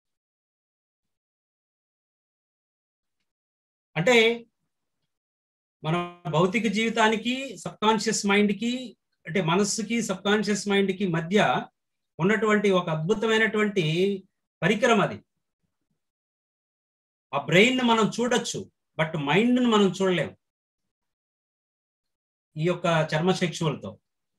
అంటే మన భౌతిక జీవితానికి సబ్ కాన్షియస్ మైండ్కి అంటే మనస్సుకి సబ్ కాన్షియస్ మైండ్కి మధ్య ఉన్నటువంటి ఒక అద్భుతమైనటువంటి పరికరం అది ఆ బ్రెయిన్ మనం చూడొచ్చు బట్ మైండ్ను మనం చూడలేం ఈ యొక్క చర్మశక్షువులతో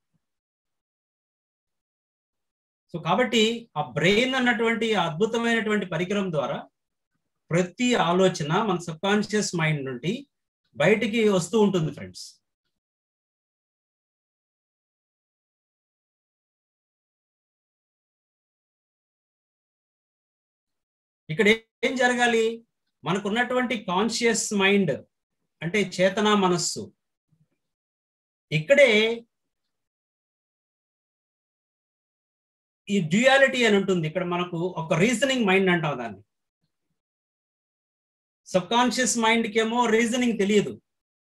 సో కాబట్టి ఆ బ్రెయిన్ అన్నటువంటి అద్భుతమైనటువంటి పరికరం ద్వారా ప్రతి ఆలోచన మన సబ్ కాన్షియస్ మైండ్ నుండి బయటికి వస్తూ ఉంటుంది ఫ్రెండ్స్ ఇక్కడ ఏం జరగాలి మనకున్నటువంటి కాన్షియస్ మైండ్ అంటే చేతన మనస్సు ఇక్కడే ఈ డ్యూయాలిటీ అని ఉంటుంది ఇక్కడ మనకు ఒక రీజనింగ్ మైండ్ అంటాం దాన్ని సబ్ కాన్షియస్ మైండ్కి ఏమో రీజనింగ్ తెలియదు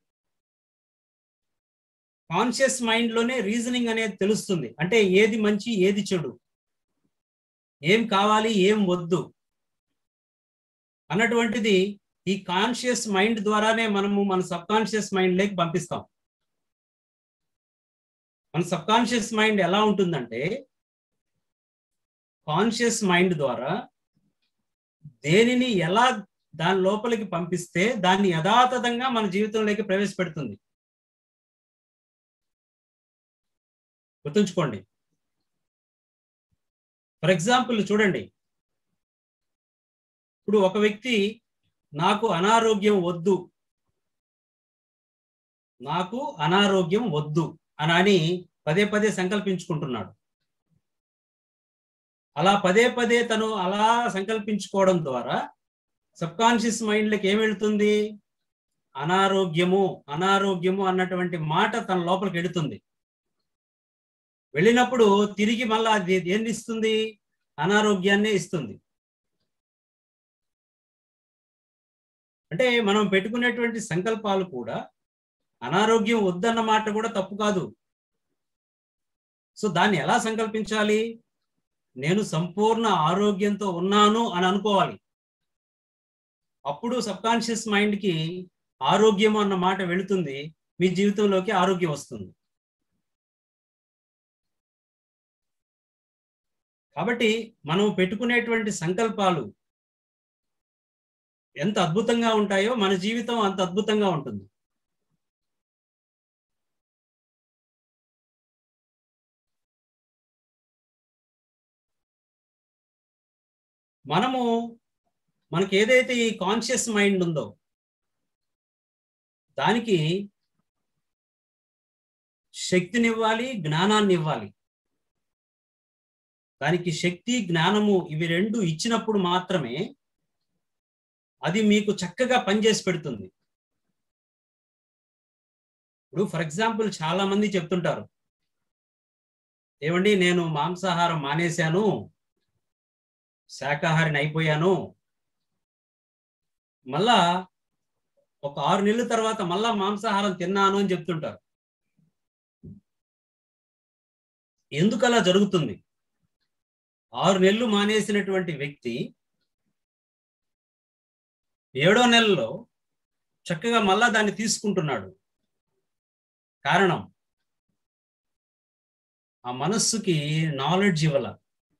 కాన్షియస్ మైండ్ లోనే రీజనింగ్ అనేది తెలుస్తుంది అంటే ఏది మంచి ఏది చెడు ఏం కావాలి ఏం వద్దు అన్నటువంటిది ఈ కాన్షియస్ మైండ్ ద్వారానే మనము మన సబ్ కాన్షియస్ మైండ్ లేకి పంపిస్తాం మన సబ్ కాన్షియస్ మైండ్ ఎలా ఉంటుందంటే కాన్షియస్ మైండ్ ద్వారా దేనిని ఎలా దాని లోపలికి పంపిస్తే దాన్ని యథాతథంగా మన జీవితంలోకి ప్రవేశపెడుతుంది గుర్తుంచుకోండి ఫర్ ఎగ్జాంపుల్ చూడండి ఇప్పుడు ఒక వ్యక్తి నాకు అనారోగ్యం వద్దు నాకు అనారోగ్యం వద్దు అని అని పదే పదే సంకల్పించుకుంటున్నాడు అలా పదే పదే తను అలా సంకల్పించుకోవడం ద్వారా సబ్ కాన్షియస్ మైండ్లోకి ఏం వెళుతుంది అనారోగ్యము అనారోగ్యము అన్నటువంటి మాట తన లోపలికి వెళుతుంది వెళ్ళినప్పుడు తిరిగి మళ్ళా అది ఏంది ఇస్తుంది అనారోగ్యాన్నే ఇస్తుంది అంటే మనం పెట్టుకునేటువంటి సంకల్పాలు కూడా అనారోగ్యం వద్దన్న మాట కూడా తప్పు కాదు సో దాన్ని ఎలా సంకల్పించాలి నేను సంపూర్ణ ఆరోగ్యంతో ఉన్నాను అని అనుకోవాలి అప్పుడు సబ్ కాన్షియస్ మైండ్కి ఆరోగ్యం అన్న మాట వెళుతుంది మీ జీవితంలోకి ఆరోగ్యం వస్తుంది కాబట్టి మనం పెట్టుకునేటువంటి సంకల్పాలు ఎంత అద్భుతంగా ఉంటాయో మన జీవితం అంత అద్భుతంగా ఉంటుంది మనము మనకి ఏదైతే ఈ కాన్షియస్ మైండ్ ఉందో దానికి శక్తినివ్వాలి జ్ఞానాన్ని ఇవ్వాలి దానికి శక్తి జ్ఞానము ఇవి రెండు ఇచ్చినప్పుడు మాత్రమే అది మీకు చక్కగా పనిచేసి పెడుతుంది ఇప్పుడు ఫర్ ఎగ్జాంపుల్ చాలా మంది చెప్తుంటారు ఏమండి నేను మాంసాహారం మానేశాను శాకాహారిని అయిపోయాను మళ్ళా ఒక ఆరు నెలల తర్వాత మళ్ళా మాంసాహారం తిన్నాను అని చెప్తుంటారు ఎందుకు అలా జరుగుతుంది ఆరు నెలలు మానేసినటువంటి వ్యక్తి ఏడో నెలలో చక్కగా మళ్ళా దాన్ని తీసుకుంటున్నాడు కారణం ఆ మనస్సుకి నాలెడ్జ్ ఇవ్వాల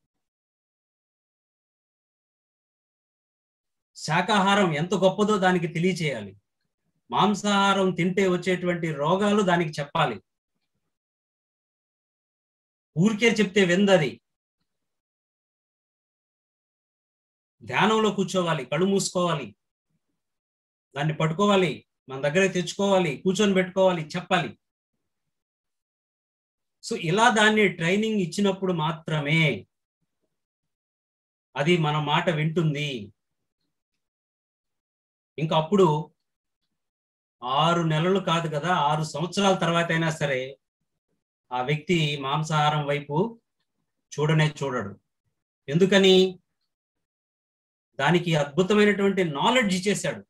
శాకాహారం ఎంత గొప్పదో దానికి తెలియచేయాలి మాంసాహారం తింటే వచ్చేటువంటి రోగాలు దానికి చెప్పాలి ఊరికే చెప్తే వెందది ధ్యానంలో కూర్చోవాలి కళ్ళు మూసుకోవాలి దాన్ని పట్టుకోవాలి మన దగ్గర తెచ్చుకోవాలి కూర్చొని పెట్టుకోవాలి చెప్పాలి సో ఇలా దాన్ని ట్రైనింగ్ ఇచ్చినప్పుడు మాత్రమే అది మన మాట వింటుంది ఇంకా అప్పుడు ఆరు నెలలు కాదు కదా ఆరు సంవత్సరాల తర్వాత అయినా సరే ఆ వ్యక్తి మాంసాహారం వైపు చూడనే చూడడు ఎందుకని దానికి అద్భుతమైనటువంటి నాలెడ్జ్ ఇచ్చేశాడు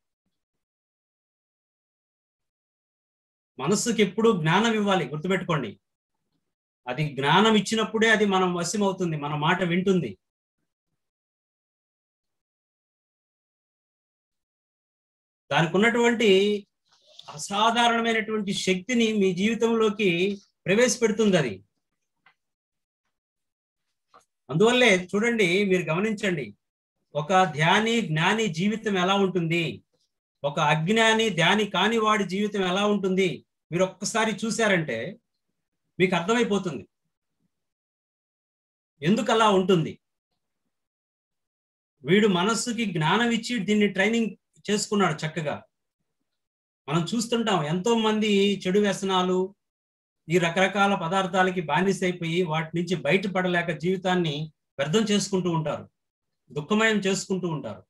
మనస్సుకి ఎప్పుడు జ్ఞానం ఇవ్వాలి గుర్తుపెట్టుకోండి అది జ్ఞానం ఇచ్చినప్పుడే అది మనం వశమవుతుంది మన మాట వింటుంది దానికి ఉన్నటువంటి అసాధారణమైనటువంటి శక్తిని మీ జీవితంలోకి ప్రవేశపెడుతుంది అది అందువల్లే చూడండి మీరు గమనించండి ఒక ధ్యాని జ్ఞాని జీవితం ఎలా ఉంటుంది ఒక అజ్ఞాని ధ్యాని కాని వాడి జీవితం ఎలా ఉంటుంది మీరు ఒక్కసారి చూశారంటే మీకు అర్థమైపోతుంది ఎందుకు అలా ఉంటుంది వీడు మనస్సుకి జ్ఞానం ఇచ్చి దీన్ని ట్రైనింగ్ చేసుకున్నాడు చక్కగా మనం చూస్తుంటాం ఎంతో మంది చెడు వ్యసనాలు ఈ రకరకాల పదార్థాలకి బానిసైపోయి వాటి నుంచి బయటపడలేక జీవితాన్ని వ్యర్థం చేసుకుంటూ ఉంటారు దుఃఖమయం చేసుకుంటూ ఉంటారు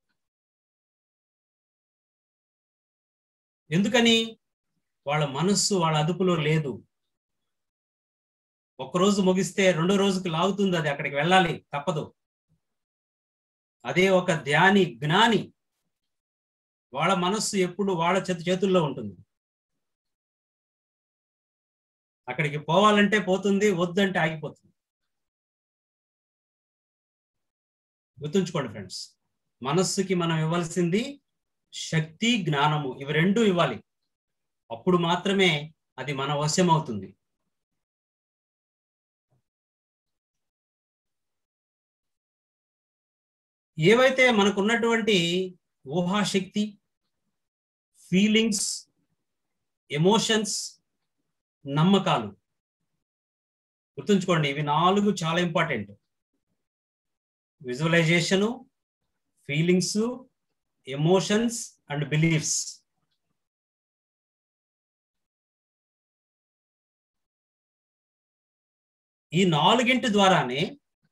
ఎందుకని వాళ్ళ మనస్సు వాళ్ళ అదుపులో లేదు ఒక్కరోజు ముగిస్తే రెండో రోజుకి లాగుతుంది అది అక్కడికి వెళ్ళాలి తప్పదు అదే ఒక ధ్యాని జ్ఞాని వాళ్ళ మనస్సు ఎప్పుడు వాళ్ళ చేతి చేతుల్లో ఉంటుంది అక్కడికి పోవాలంటే పోతుంది వద్దంటే ఆగిపోతుంది గుర్తుంచుకోండి ఫ్రెండ్స్ మనస్సుకి మనం ఇవ్వాల్సింది శక్తి జ్ఞానము ఇవి రెండు ఇవ్వాలి అప్పుడు మాత్రమే అది మన వశం అవుతుంది ఏవైతే మనకున్నటువంటి ఊహాశక్తి ఫీలింగ్స్ ఎమోషన్స్ నమ్మకాలు గుర్తుంచుకోండి ఇవి నాలుగు చాలా important visualisation feelings emotions and beliefs ఈ నాలుగింటి ద్వారానే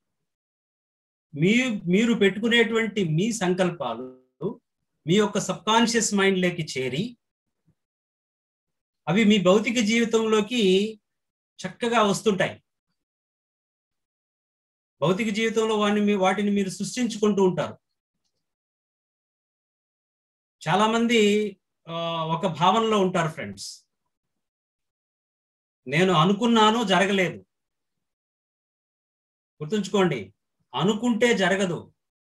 మీ మీరు పెట్టుకునేటువంటి మీ సంకల్పాలు మీ యొక్క సబ్కాన్షియస్ మైండ్లోకి చేరి అవి మీ భౌతిక జీవితంలోకి చక్కగా వస్తుంటాయి భౌతిక జీవితంలో వాటిని వాటిని మీరు సృష్టించుకుంటూ ఉంటారు చాలా మంది ఒక భావనలో ఉంటారు ఫ్రెండ్స్ నేను అనుకున్నాను జరగలేదు గుర్తుంచుకోండి అనుకుంటే జరగదు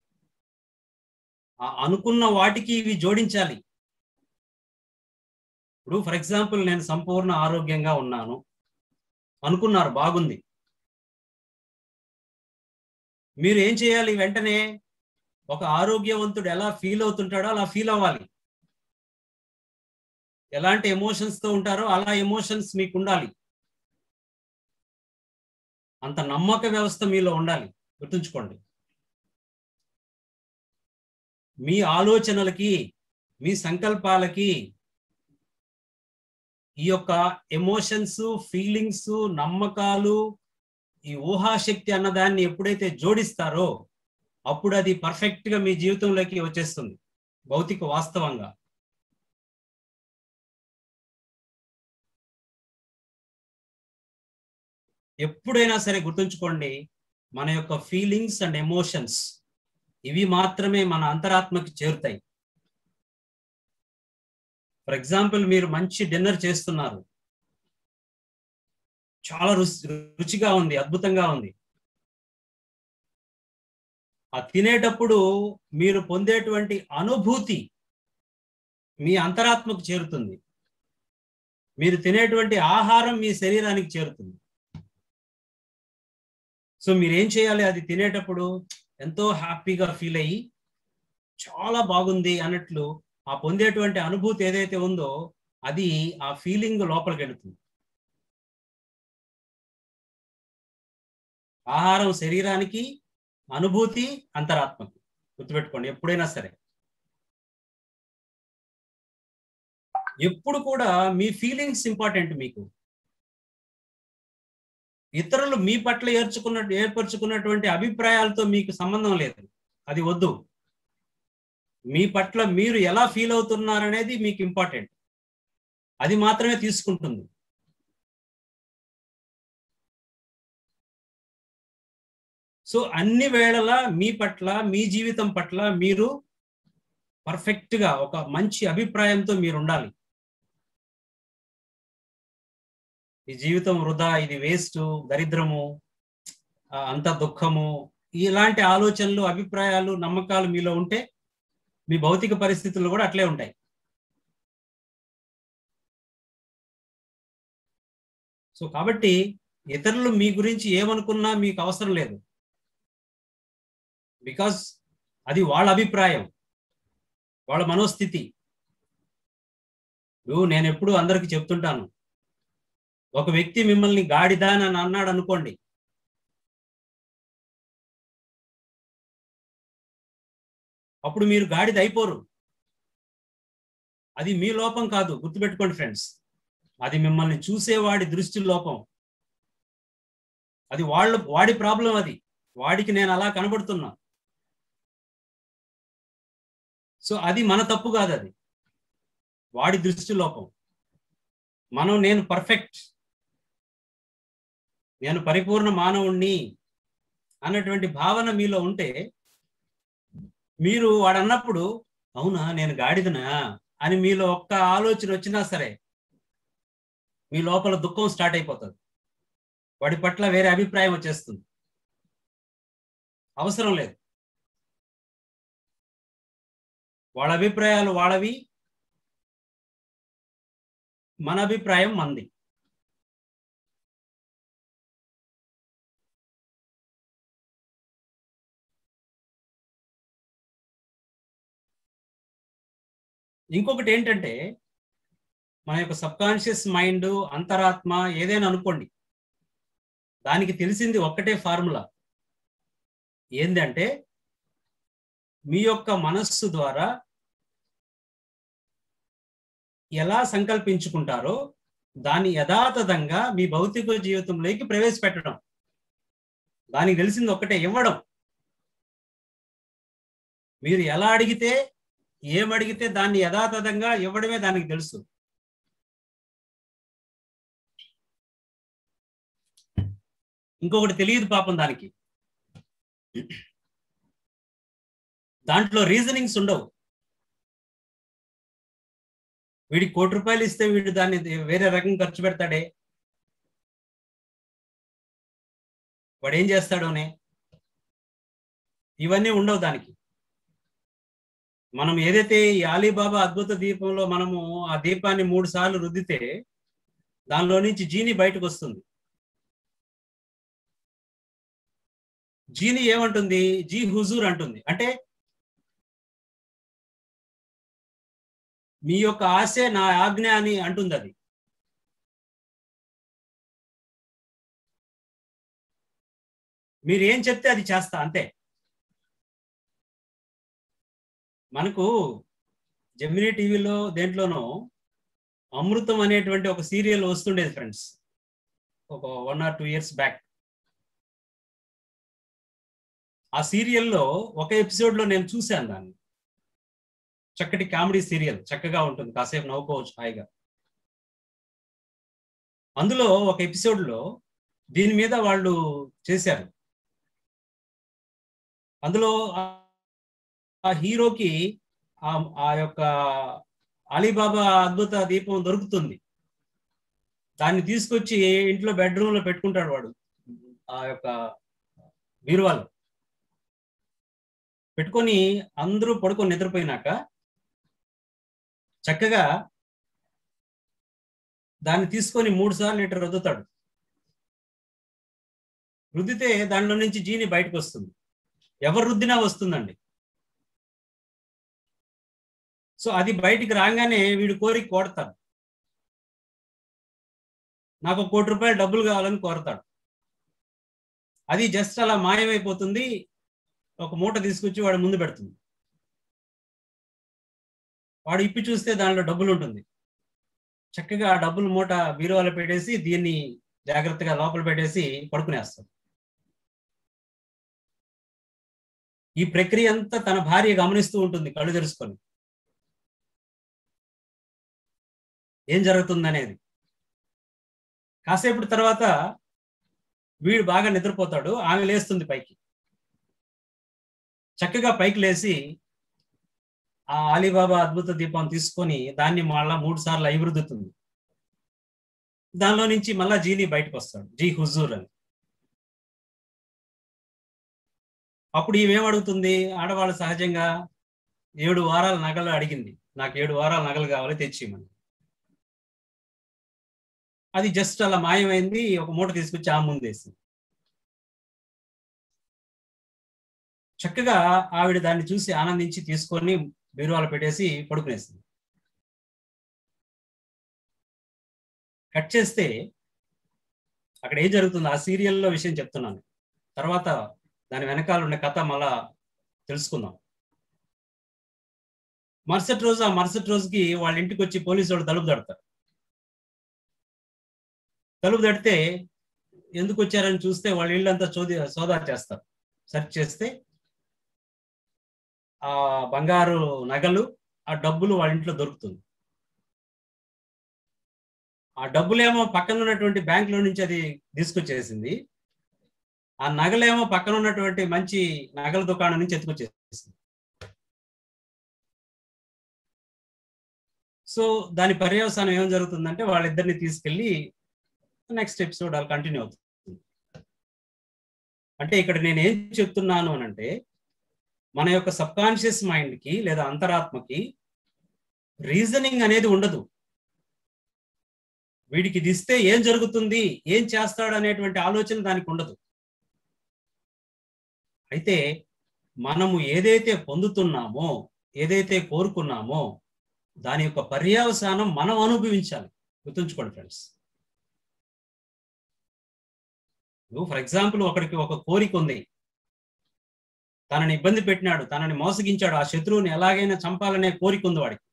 అనుకున్న వాటికి ఇవి జోడించాలి ఇప్పుడు ఫర్ ఎగ్జాంపుల్ నేను సంపూర్ణ ఆరోగ్యంగా ఉన్నాను అనుకున్నారు బాగుంది మీరు ఏం చేయాలి వెంటనే ఒక ఆరోగ్యవంతుడు ఎలా ఫీల్ అవుతుంటాడో అలా ఫీల్ అవ్వాలి ఎలాంటి ఎమోషన్స్ తో ఉంటారో అలా ఎమోషన్స్ మీకు ఉండాలి అంత నమ్మక వ్యవస్థ మీలో ఉండాలి గుర్తుంచుకోండి మీ ఆలోచనలకి మీ సంకల్పాలకి ఈ యొక్క ఎమోషన్స్ ఫీలింగ్స్ నమ్మకాలు ఈ ఊహాశక్తి అన్నదాన్ని ఎప్పుడైతే జోడిస్తారో అప్పుడు అది పర్ఫెక్ట్ గా మీ జీవితంలోకి వచ్చేస్తుంది భౌతిక వాస్తవంగా ఎప్పుడైనా సరే గుర్తుంచుకోండి మన యొక్క ఫీలింగ్స్ అండ్ ఎమోషన్స్ ఇవి మాత్రమే మన అంతరాత్మకి చేరుతాయి ఫర్ ఎగ్జాంపుల్ మీరు మంచి డిన్నర్ చేస్తున్నారు చాలా రుచి రుచిగా ఉంది అద్భుతంగా ఉంది ఆ తినేటప్పుడు మీరు పొందేటువంటి అనుభూతి మీ అంతరాత్మకు చేరుతుంది మీరు తినేటువంటి ఆహారం మీ శరీరానికి చేరుతుంది సో మీరు ఏం చేయాలి అది తినేటప్పుడు ఎంతో హ్యాపీగా ఫీల్ అయ్యి చాలా బాగుంది అన్నట్లు ఆ పొందేటువంటి అనుభూతి ఏదైతే ఉందో అది ఆ ఫీలింగ్ లోపలికి వెళుతుంది ఆహారం శరీరానికి అనుభూతి అంతరాత్మకు గుర్తుపెట్టుకోండి ఎప్పుడైనా సరే ఎప్పుడు కూడా మీ ఫీలింగ్స్ ఇంపార్టెంట్ మీకు ఇతరులు మీ పట్ల ఏర్చుకున్న ఏర్పరచుకున్నటువంటి అభిప్రాయాలతో మీకు సంబంధం లేదు అది వద్దు మీ పట్ల మీరు ఎలా ఫీల్ అవుతున్నారనేది మీకు ఇంపార్టెంట్ అది మాత్రమే తీసుకుంటుంది సో అన్ని వేళలా మీ పట్ల మీ జీవితం పట్ల మీరు పర్ఫెక్ట్ గా ఒక మంచి అభిప్రాయంతో మీరు ఉండాలి ఈ జీవితం వృధా ఇది వేస్ట్ దరిద్రము అంత దుఃఖము ఇలాంటి ఆలోచనలు అభిప్రాయాలు నమ్మకాలు మీలో ఉంటే మీ భౌతిక పరిస్థితులు కూడా అట్లే ఉంటాయి సో కాబట్టి ఇతరులు మీ గురించి ఏమనుకున్నా మీకు అవసరం లేదు బికాస్ అది వాళ్ళ అభిప్రాయం వాళ్ళ మనోస్థితి నువ్వు నేను ఎప్పుడు అందరికి చెప్తుంటాను ఒక వ్యక్తి మిమ్మల్ని గాడిదా అని అన్నాడు అనుకోండి అప్పుడు మీరు గాడిద అయిపోరు అది మీ లోపం కాదు గుర్తుపెట్టుకోండి ఫ్రెండ్స్ అది మిమ్మల్ని చూసేవాడి దృష్టి లోపం అది వాళ్ళ వాడి ప్రాబ్లం అది వాడికి నేను అలా కనబడుతున్నా సో అది మన తప్పు కాదు అది వాడి దృష్టి లోపం మనం నేను పర్ఫెక్ట్ నేను పరిపూర్ణ మానవుణ్ణి అన్నటువంటి భావన మీలో ఉంటే మీరు వాడు అన్నప్పుడు అవునా నేను గాడిదనా అని మీలో ఒక్క ఆలోచన వచ్చినా సరే మీ లోపల దుఃఖం స్టార్ట్ అయిపోతుంది వాడి పట్ల వేరే అభిప్రాయం వచ్చేస్తుంది అవసరం లేదు వాళ్ళ అభిప్రాయాలు వాళ్ళవి మన అభిప్రాయం మంది ఇంకొకటి ఏంటంటే మన యొక్క సబ్కాన్షియస్ మైండ్ అంతరాత్మ ఏదైనా అనుకోండి దానికి తెలిసింది ఒక్కటే ఫార్ములా ఏంటంటే మీ యొక్క మనస్సు ద్వారా ఎలా సంకల్పించుకుంటారో దాన్ని యథాతథంగా మీ భౌతిక జీవితంలోకి ప్రవేశపెట్టడం దానికి తెలిసింది ఒక్కటే ఇవ్వడం మీరు ఎలా అడిగితే ఏమడిగితే దాన్ని యథాతథంగా ఇవ్వడమే దానికి తెలుసు ఇంకొకటి తెలియదు పాపం దానికి దాంట్లో రీజనింగ్స్ ఉండవు వీడికి కోటి రూపాయలు ఇస్తే వీడు దాన్ని వేరే రకం ఖర్చు పెడతాడే వాడు ఏం చేస్తాడోనే ఇవన్నీ ఉండవు దానికి మనం ఏదైతే ఈ అలీబాబా అద్భుత దీపంలో మనము ఆ దీపాన్ని మూడు సార్లు రుద్దితే దానిలో నుంచి జీని బయటకు వస్తుంది జీని ఏమంటుంది జీ హుజూర్ అంటుంది అంటే మీ యొక్క ఆశే నా ఆజ్ఞ అని అంటుంది అది మీరు ఏం చెప్తే అది చేస్తా అంతే మనకు జమినీ టీవీలో దేంట్లోనో అమృతం అనేటువంటి ఒక సీరియల్ వస్తుండేది ఫ్రెండ్స్ ఒక one or two years back ఆ సీరియల్లో ఒక ఎపిసోడ్లో నేను చూశాను దాన్ని చక్కటి కామెడీ సీరియల్ చక్కగా ఉంటుంది కాసేపు నవ్వుకోవచ్చు హాయిగా అందులో ఒక ఎపిసోడ్లో దీని మీద వాళ్ళు చేశారు అందులో ఆ హీరోకి ఆ యొక్క అలీబాబా అద్భుత దీపం దొరుకుతుంది దాన్ని తీసుకొచ్చి ఇంట్లో బెడ్రూమ్ లో పెట్టుకుంటాడు వాడు ఆ యొక్క బీరువాలో పెట్టుకొని అందరూ పడుకొని నిద్రపోయినాక చక్కగా దాన్ని తీసుకొని మూడు సార్లు లీటర్ రుద్దుతాడు రుద్దితే దానిలో నుంచి జీని బయటకు వస్తుంది ఎవరు రుద్దినా వస్తుందండి సో అది బయటికి రాగానే వీడు కోరిక కోడతాడు నాకు కోటి రూపాయలు డబ్బులు కావాలని కోరతాడు అది జస్ట్ అలా మాయమైపోతుంది ఒక మూట తీసుకొచ్చి వాడు ముందు పెడుతుంది వాడు ఇప్పి చూస్తే దానిలో డబ్బులు ఉంటుంది చక్కగా ఆ డబ్బులు మూట బీరువాలో పెట్టేసి దీన్ని జాగ్రత్తగా లోపల పెట్టేసి పడుకునేస్తాడు ఈ ప్రక్రియ అంతా తన భార్య గమనిస్తూ ఉంటుంది కళ్ళు తెరుచుకొని ఏం జరుగుతుంది అనేది కాసేపటి తర్వాత వీడు బాగా నిద్రపోతాడు ఆమె లేస్తుంది పైకి చక్కగా పైకి లేచి ఆ అలీబాబా అద్భుత దీపం తీసుకొని దాన్ని మళ్ళా మూడు సార్లు అభివృద్ధుతుంది దానిలో నుంచి మళ్ళా జీని బయటకు వస్తాడు జీ హుజూర్ అని అప్పుడు ఈమెం అడుగుతుంది ఆడవాళ్ళు సహజంగా ఏడు వారాల నగలు అడిగింది నాకు ఏడు వారాల నగలు కావాలి తెచ్చిమని అది జస్ట్ అలా మాయమైంది ఒక మూట తీసుకొచ్చి ఆ ముందేసింది చక్కగా ఆవిడ దాన్ని చూసి ఆనందించి తీసుకొని బీరువాలు పెట్టేసి పడుకునేసింది కట్ చేస్తే అక్కడ ఏం జరుగుతుంది ఆ సీరియల్లో విషయం చెప్తున్నాను తర్వాత దాని వెనకాల ఉన్న కథ మళ్ళా తెలుసుకుందాం మరుసటి రోజు ఆ మరుసటి రోజుకి వాళ్ళ ఇంటికి వచ్చి పోలీసు వాళ్ళు తలుపు తడతారు తలుపు తడితే ఎందుకు వచ్చారని చూస్తే వాళ్ళ ఇళ్ళంతా చోది సోదా చేస్తారు సెర్చ్ చేస్తే ఆ బంగారు నగలు ఆ డబ్బులు వాళ్ళ ఇంట్లో దొరుకుతుంది ఆ డబ్బులేమో పక్కన ఉన్నటువంటి బ్యాంకులో నుంచి అది తీసుకొచ్చేసింది ఆ నగలేమో పక్కన ఉన్నటువంటి మంచి నగల దుకాణం నుంచి ఎత్తుకొచ్చేసింది సో దాని పర్యవసానం ఏం జరుగుతుందంటే వాళ్ళిద్దరిని తీసుకెళ్ళి నెక్స్ట్ ఎపిసోడ్ అలా కంటిన్యూ అవుతుంది అంటే ఇక్కడ నేను ఏం చెప్తున్నాను అని అంటే మన యొక్క సబ్ కాన్షియస్ మైండ్కి లేదా అంతరాత్మకి రీజనింగ్ అనేది ఉండదు వీడికి ఇది ఇస్తే ఏం జరుగుతుంది ఏం చేస్తాడు అనేటువంటి ఆలోచన దానికి ఉండదు అయితే మనము ఏదైతే పొందుతున్నామో ఏదైతే కోరుకున్నామో దాని యొక్క పర్యావసానం మనం అనుభవించాలి గుర్తుంచుకోండి ఫ్రెండ్స్ నువ్వు ఫర్ ఎగ్జాంపుల్ ఒకడికి ఒక కోరిక ఉంది తనని ఇబ్బంది పెట్టినాడు తనని మోసగించాడు ఆ శత్రువుని ఎలాగైనా చంపాలనే కోరిక ఉంది వాడికి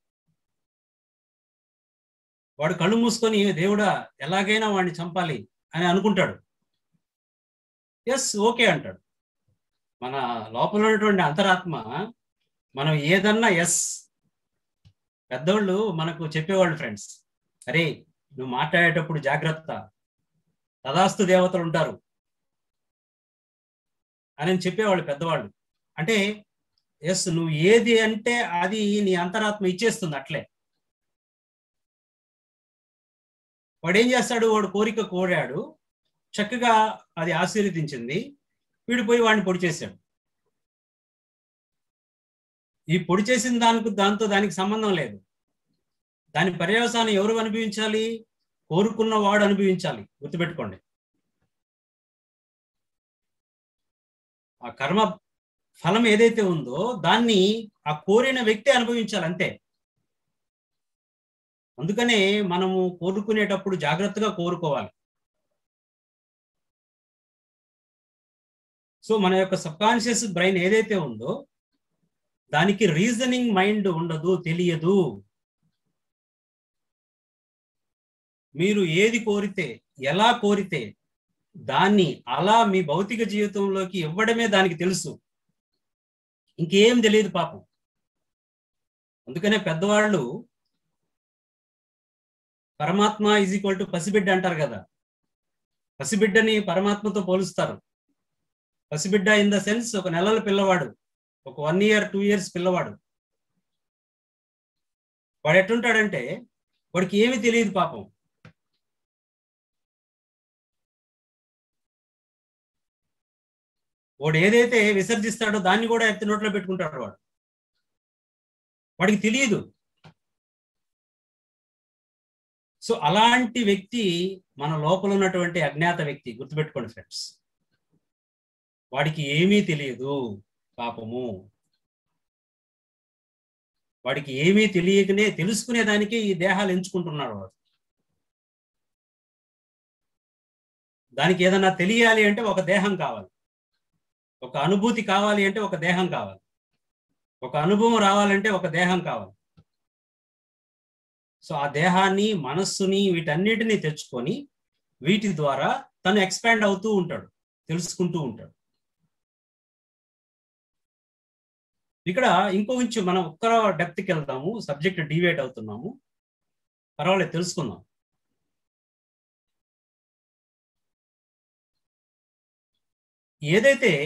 వాడు కళ్ళు మూసుకొని దేవుడా ఎలాగైనా వాడిని చంపాలి అని అనుకుంటాడు ఎస్ ఓకే అంటాడు మన లోపల ఉన్నటువంటి అంతరాత్మ మనం ఏదన్నా ఎస్ పెద్దోళ్ళు మనకు చెప్పేవాళ్ళు ఫ్రెండ్స్ అరే నువ్వు మాట్లాడేటప్పుడు జాగ్రత్త తదాస్తు దేవతలు ఉంటారు అని చెప్పేవాళ్ళు పెద్దవాళ్ళు అంటే ఎస్ నువ్వు ఏది అంటే అది నీ అంతరాత్మ ఇచ్చేస్తుంది అట్లే వాడు ఏం చేస్తాడు వాడు కోరిక కోరాడు చక్కగా అది ఆశీర్వదించింది వీడు పోయి వాడిని పొడి చేశాడు ఈ పొడి చేసిన దానికి దాంతో దానికి సంబంధం లేదు దాని పర్యవసానం ఎవరు అనుభవించాలి కోరుకున్న వాడు అనుభవించాలి గుర్తుపెట్టుకోండి ఆ కర్మ ఫలం ఏదైతే ఉందో దాన్ని ఆ కోరిన వ్యక్తి అనుభవించాలి అంతే అందుకనే మనము కోరుకునేటప్పుడు జాగ్రత్తగా కోరుకోవాలి సో మన యొక్క సబ్కాన్షియస్ బ్రెయిన్ ఏదైతే ఉందో దానికి రీజనింగ్ మైండ్ ఉండదు తెలియదు మీరు ఏది కోరితే ఎలా కోరితే దాన్ని అలా మీ భౌతిక జీవితంలోకి ఇవ్వడమే దానికి తెలుసు ఇంకేం తెలియదు పాపం అందుకనే పెద్దవాళ్ళు పరమాత్మ ఈజ్ ఈక్వల్ టు పసిబిడ్డ అంటారు కదా పసిబిడ్డని పరమాత్మతో పోలుస్తారు పసిబిడ్డ ఇన్ ద సెన్స్ ఒక నెలల పిల్లవాడు ఒక వన్ ఇయర్ టూ ఇయర్స్ పిల్లవాడు వాడు ఎట్లుంటాడంటే వాడికి ఏమీ తెలియదు పాపం వాడు ఏదైతే విసర్జిస్తాడో దాన్ని కూడా ఎత్తి నోట్లో పెట్టుకుంటాడు వాడు వాడికి తెలియదు సో అలాంటి వ్యక్తి మన లోపల ఉన్నటువంటి అజ్ఞాత వ్యక్తి గుర్తుపెట్టుకోండి ఫ్రెండ్స్ వాడికి ఏమీ తెలియదు పాపము వాడికి ఏమీ తెలియకనే తెలుసుకునే దానికి ఈ దేహాలు ఎంచుకుంటున్నాడు వాడు దానికి ఏదన్నా తెలియాలి అంటే ఒక దేహం కావాలి ఒక అనుభూతి కావాలి అంటే ఒక దేహం కావాలి ఒక అనుభవం రావాలంటే ఒక దేహం కావాలి సో ఆ దేహాన్ని మనస్సుని వీటన్నిటిని తెచ్చుకొని వీటి ద్వారా తను ఎక్స్పాండ్ అవుతూ ఉంటాడు తెలుసుకుంటూ ఉంటాడు ఇక్కడ ఇంకో కొంచెం మనం ఒక్క డెప్త్కి వెళ్తాము సబ్జెక్ట్ డివేట్ అవుతున్నాము పర్వాలేదు తెలుసుకుందాం ఏదైతే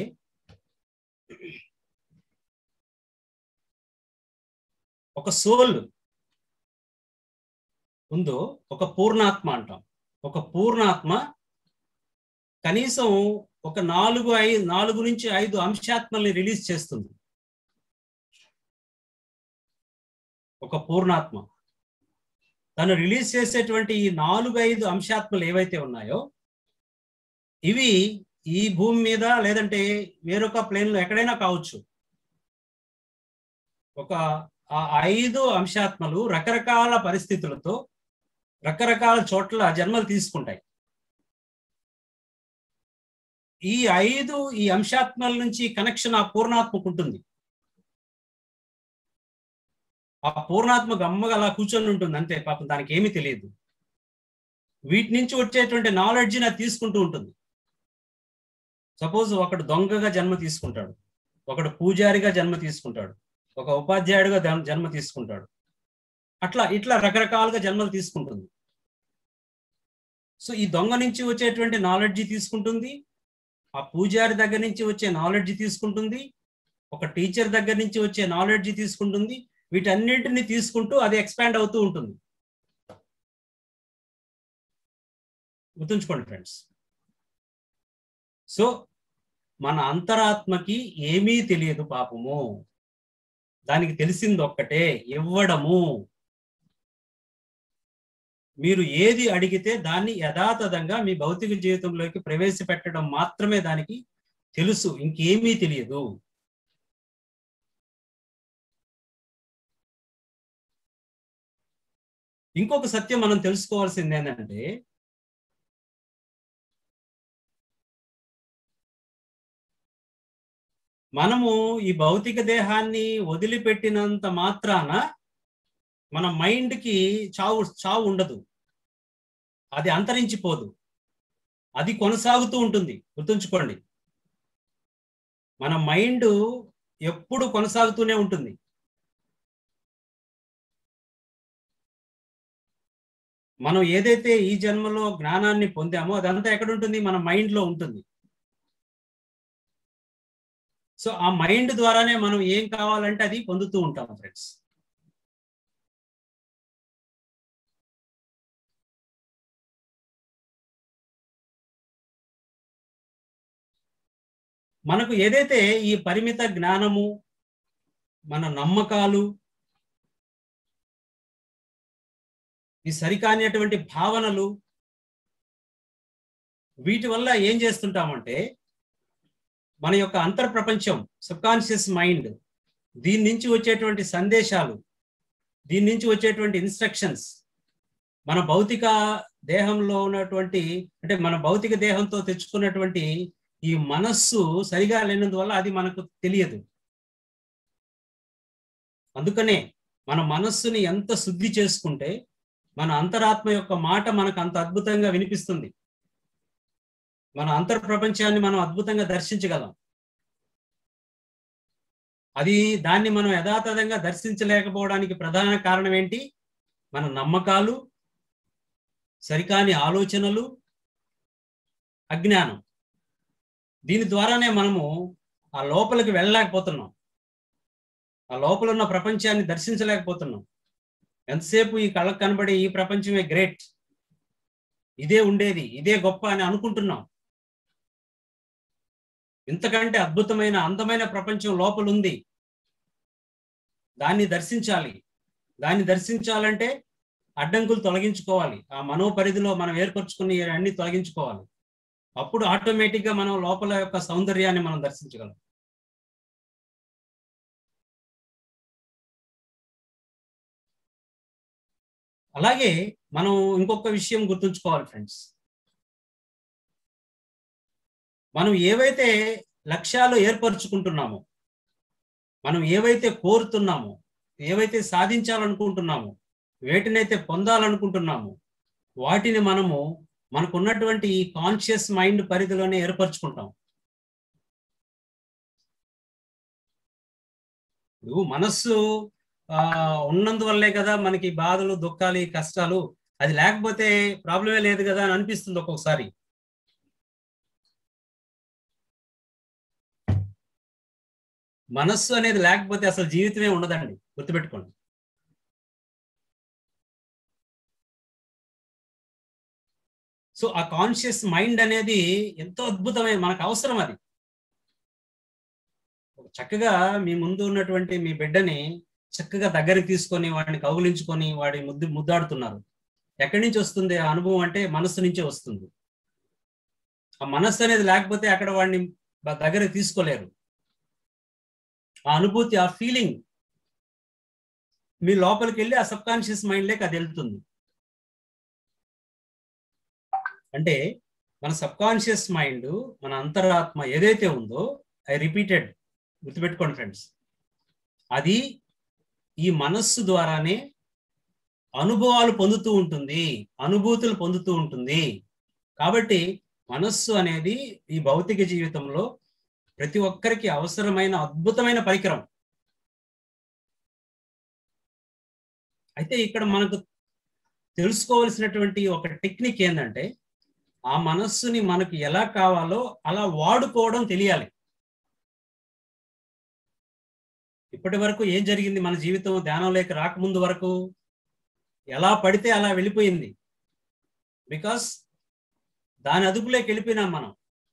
ఒక సోల్ ఉందో ఒక పూర్ణాత్మ అంటాం ఒక పూర్ణాత్మ కనీసం ఒక నాలుగు ఐదు నాలుగు నుంచి ఐదు అంశాత్మల్ని రిలీజ్ చేస్తుంది ఒక పూర్ణాత్మ తను రిలీజ్ చేసేటువంటి ఈ నాలుగు ఐదు అంశాత్మలు ఏవైతే ఉన్నాయో ఇవి ఈ భూమి మీద లేదంటే వేరొక ప్లేన్లో ఎక్కడైనా కావచ్చు ఒక ఆ ఐదు అంశాత్మలు రకరకాల పరిస్థితులతో రకరకాల చోట్ల జన్మలు తీసుకుంటాయి ఈ ఐదు ఈ అంశాత్మల నుంచి కనెక్షన్ ఆ పూర్ణాత్మకు ఉంటుంది ఆ పూర్ణాత్మ గమ్మగా అలా కూర్చొని ఉంటుంది అంతే పాపం దానికి ఏమీ తెలియదు వీటి నుంచి వచ్చేటువంటి నాలెడ్జ్ని అది తీసుకుంటూ ఉంటుంది సపోజ్ ఒకడు దొంగగా జన్మ తీసుకుంటాడు ఒకడు పూజారిగా జన్మ తీసుకుంటాడు ఒక ఉపాధ్యాయుడిగా జన్మ తీసుకుంటాడు అట్లా ఇట్లా రకరకాలుగా జన్మలు తీసుకుంటుంది సో ఈ దొంగ నుంచి వచ్చేటువంటి నాలెడ్జ్ తీసుకుంటుంది ఆ పూజారి దగ్గర నుంచి వచ్చే నాలెడ్జ్ తీసుకుంటుంది ఒక టీచర్ దగ్గర నుంచి వచ్చే నాలెడ్జ్ తీసుకుంటుంది వీటన్నింటిని తీసుకుంటూ అది ఎక్స్పాండ్ అవుతూ ఉంటుంది గుర్తుంచుకోండి ఫ్రెండ్స్ సో మన అంతరాత్మకి ఏమీ తెలియదు పాపము దానికి తెలిసింది ఒక్కటే ఇవ్వడము మీరు ఏది అడిగితే దాన్ని యథాతథంగా మీ భౌతిక జీవితంలోకి ప్రవేశపెట్టడం మాత్రమే దానికి తెలుసు ఇంకేమీ తెలియదు ఇంకొక సత్యం మనం తెలుసుకోవాల్సింది ఏంటంటే మనము ఈ భౌతిక దేహాన్ని వదిలిపెట్టినంత మాత్రాన మన మైండ్కి చావు చావు ఉండదు అది అంతరించిపోదు అది కొనసాగుతూ ఉంటుంది గుర్తుంచుకోండి మన మైండ్ ఎప్పుడు కొనసాగుతూనే ఉంటుంది మనం ఏదైతే ఈ జన్మలో జ్ఞానాన్ని పొందామో అదంతా ఎక్కడ ఉంటుంది మన మైండ్లో ఉంటుంది సో ఆ మైండ్ ద్వారానే మనం ఏం కావాలంటే అది పొందుతూ ఉంటాం ఫ్రెండ్స్ మనకు ఏదైతే ఈ పరిమిత జ్ఞానము మన నమ్మకాలు ఈ సరికానిటువంటి భావనలు వీటి వల్ల ఏం చేస్తుంటామంటే మన యొక్క అంతర్ ప్రపంచం సబ్కాన్షియస్ మైండ్ దీని నుంచి వచ్చేటువంటి సందేశాలు దీని నుంచి వచ్చేటువంటి ఇన్స్ట్రక్షన్స్ మన భౌతిక దేహంలో ఉన్నటువంటి అంటే మన భౌతిక దేహంతో తెచ్చుకున్నటువంటి ఈ మనస్సు సరిగా లేనందువల్ల అది మనకు తెలియదు అందుకనే మన మనస్సుని ఎంత శుద్ధి చేసుకుంటే మన అంతరాత్మ యొక్క మాట మనకు అంత అద్భుతంగా వినిపిస్తుంది మన అంతర్ ప్రపంచాన్ని మనం అద్భుతంగా దర్శించగలం అది దాన్ని మనం యథాతథంగా దర్శించలేకపోవడానికి ప్రధాన కారణం ఏంటి మన నమ్మకాలు సరికాని ఆలోచనలు అజ్ఞానం దీని ద్వారానే మనము ఆ లోపలికి వెళ్ళలేకపోతున్నాం ఆ లోపల ఉన్న ప్రపంచాన్ని దర్శించలేకపోతున్నాం ఎంతసేపు ఈ కళ్ళకు కనబడే ఈ ప్రపంచమే గ్రేట్ ఇదే ఉండేది ఇదే గొప్ప అని అనుకుంటున్నాం ఇంతకంటే అద్భుతమైన అందమైన ప్రపంచం లోపల ఉంది దాన్ని దర్శించాలి దాన్ని దర్శించాలంటే అడ్డంకులు తొలగించుకోవాలి ఆ మనో పరిధిలో మనం ఏర్పరచుకుని అన్ని తొలగించుకోవాలి అప్పుడు ఆటోమేటిక్గా మనం లోపల యొక్క సౌందర్యాన్ని మనం దర్శించగలం అలాగే మనం ఇంకొక విషయం గుర్తుంచుకోవాలి ఫ్రెండ్స్ మనం ఏవైతే లక్ష్యాలు ఏర్పరచుకుంటున్నామో మనం ఏవైతే కోరుతున్నామో ఏవైతే సాధించాలనుకుంటున్నామో వేటినైతే పొందాలనుకుంటున్నామో వాటిని మనము మనకున్నటువంటి ఈ కాన్షియస్ మైండ్ పరిధిలోనే ఏర్పరచుకుంటాం ఇప్పుడు మనస్సు ఆ ఉన్నందువల్లే కదా మనకి బాధలు దుఃఖాలు కష్టాలు అది లేకపోతే ప్రాబ్లమే లేదు కదా అని అనిపిస్తుంది ఒక్కొక్కసారి మనస్సు అనేది లేకపోతే అసలు జీవితమే ఉండదండి గుర్తుపెట్టుకోండి సో ఆ కాన్షియస్ మైండ్ అనేది ఎంతో అద్భుతమైన మనకు అవసరం అది చక్కగా మీ ముందు ఉన్నటువంటి మీ బిడ్డని చక్కగా దగ్గరికి తీసుకొని వాడిని కౌగులించుకొని వాడి ముద్దు ముద్దాడుతున్నారు ఎక్కడి నుంచి వస్తుంది ఆ అనుభవం అంటే మనస్సు నుంచే వస్తుంది ఆ మనస్సు అనేది లేకపోతే అక్కడ వాడిని దగ్గరికి తీసుకోలేరు ఆ అనుభూతి ఆ ఫీలింగ్ మీ లోపలికి వెళ్ళి ఆ సబ్ కాన్షియస్ మైండ్ లేక అది వెళ్తుంది అంటే మన సబ్ కాన్షియస్ మైండ్ మన అంతరాత్మ ఏదైతే ఉందో ఐ రిపీటెడ్ గుర్తుపెట్టుకోండి ఫ్రెండ్స్ అది ఈ మనస్సు ద్వారానే అనుభవాలు పొందుతూ ఉంటుంది అనుభూతులు పొందుతూ ఉంటుంది కాబట్టి మనస్సు అనేది ఈ భౌతిక జీవితంలో ప్రతి ఒక్కరికి అవసరమైన అద్భుతమైన పరికరం అయితే ఇక్కడ మనకు తెలుసుకోవాల్సినటువంటి ఒక టెక్నిక్ ఏంటంటే ఆ మనస్సుని మనకు ఎలా కావాలో అలా వాడుకోవడం తెలియాలి ఇప్పటి వరకు ఏం జరిగింది మన జీవితం ధ్యానంలోకి రాకముందు వరకు ఎలా పడితే అలా వెళ్ళిపోయింది బికాస్ దాని అదుపులోకి వెళ్ళిపోయినాం మనం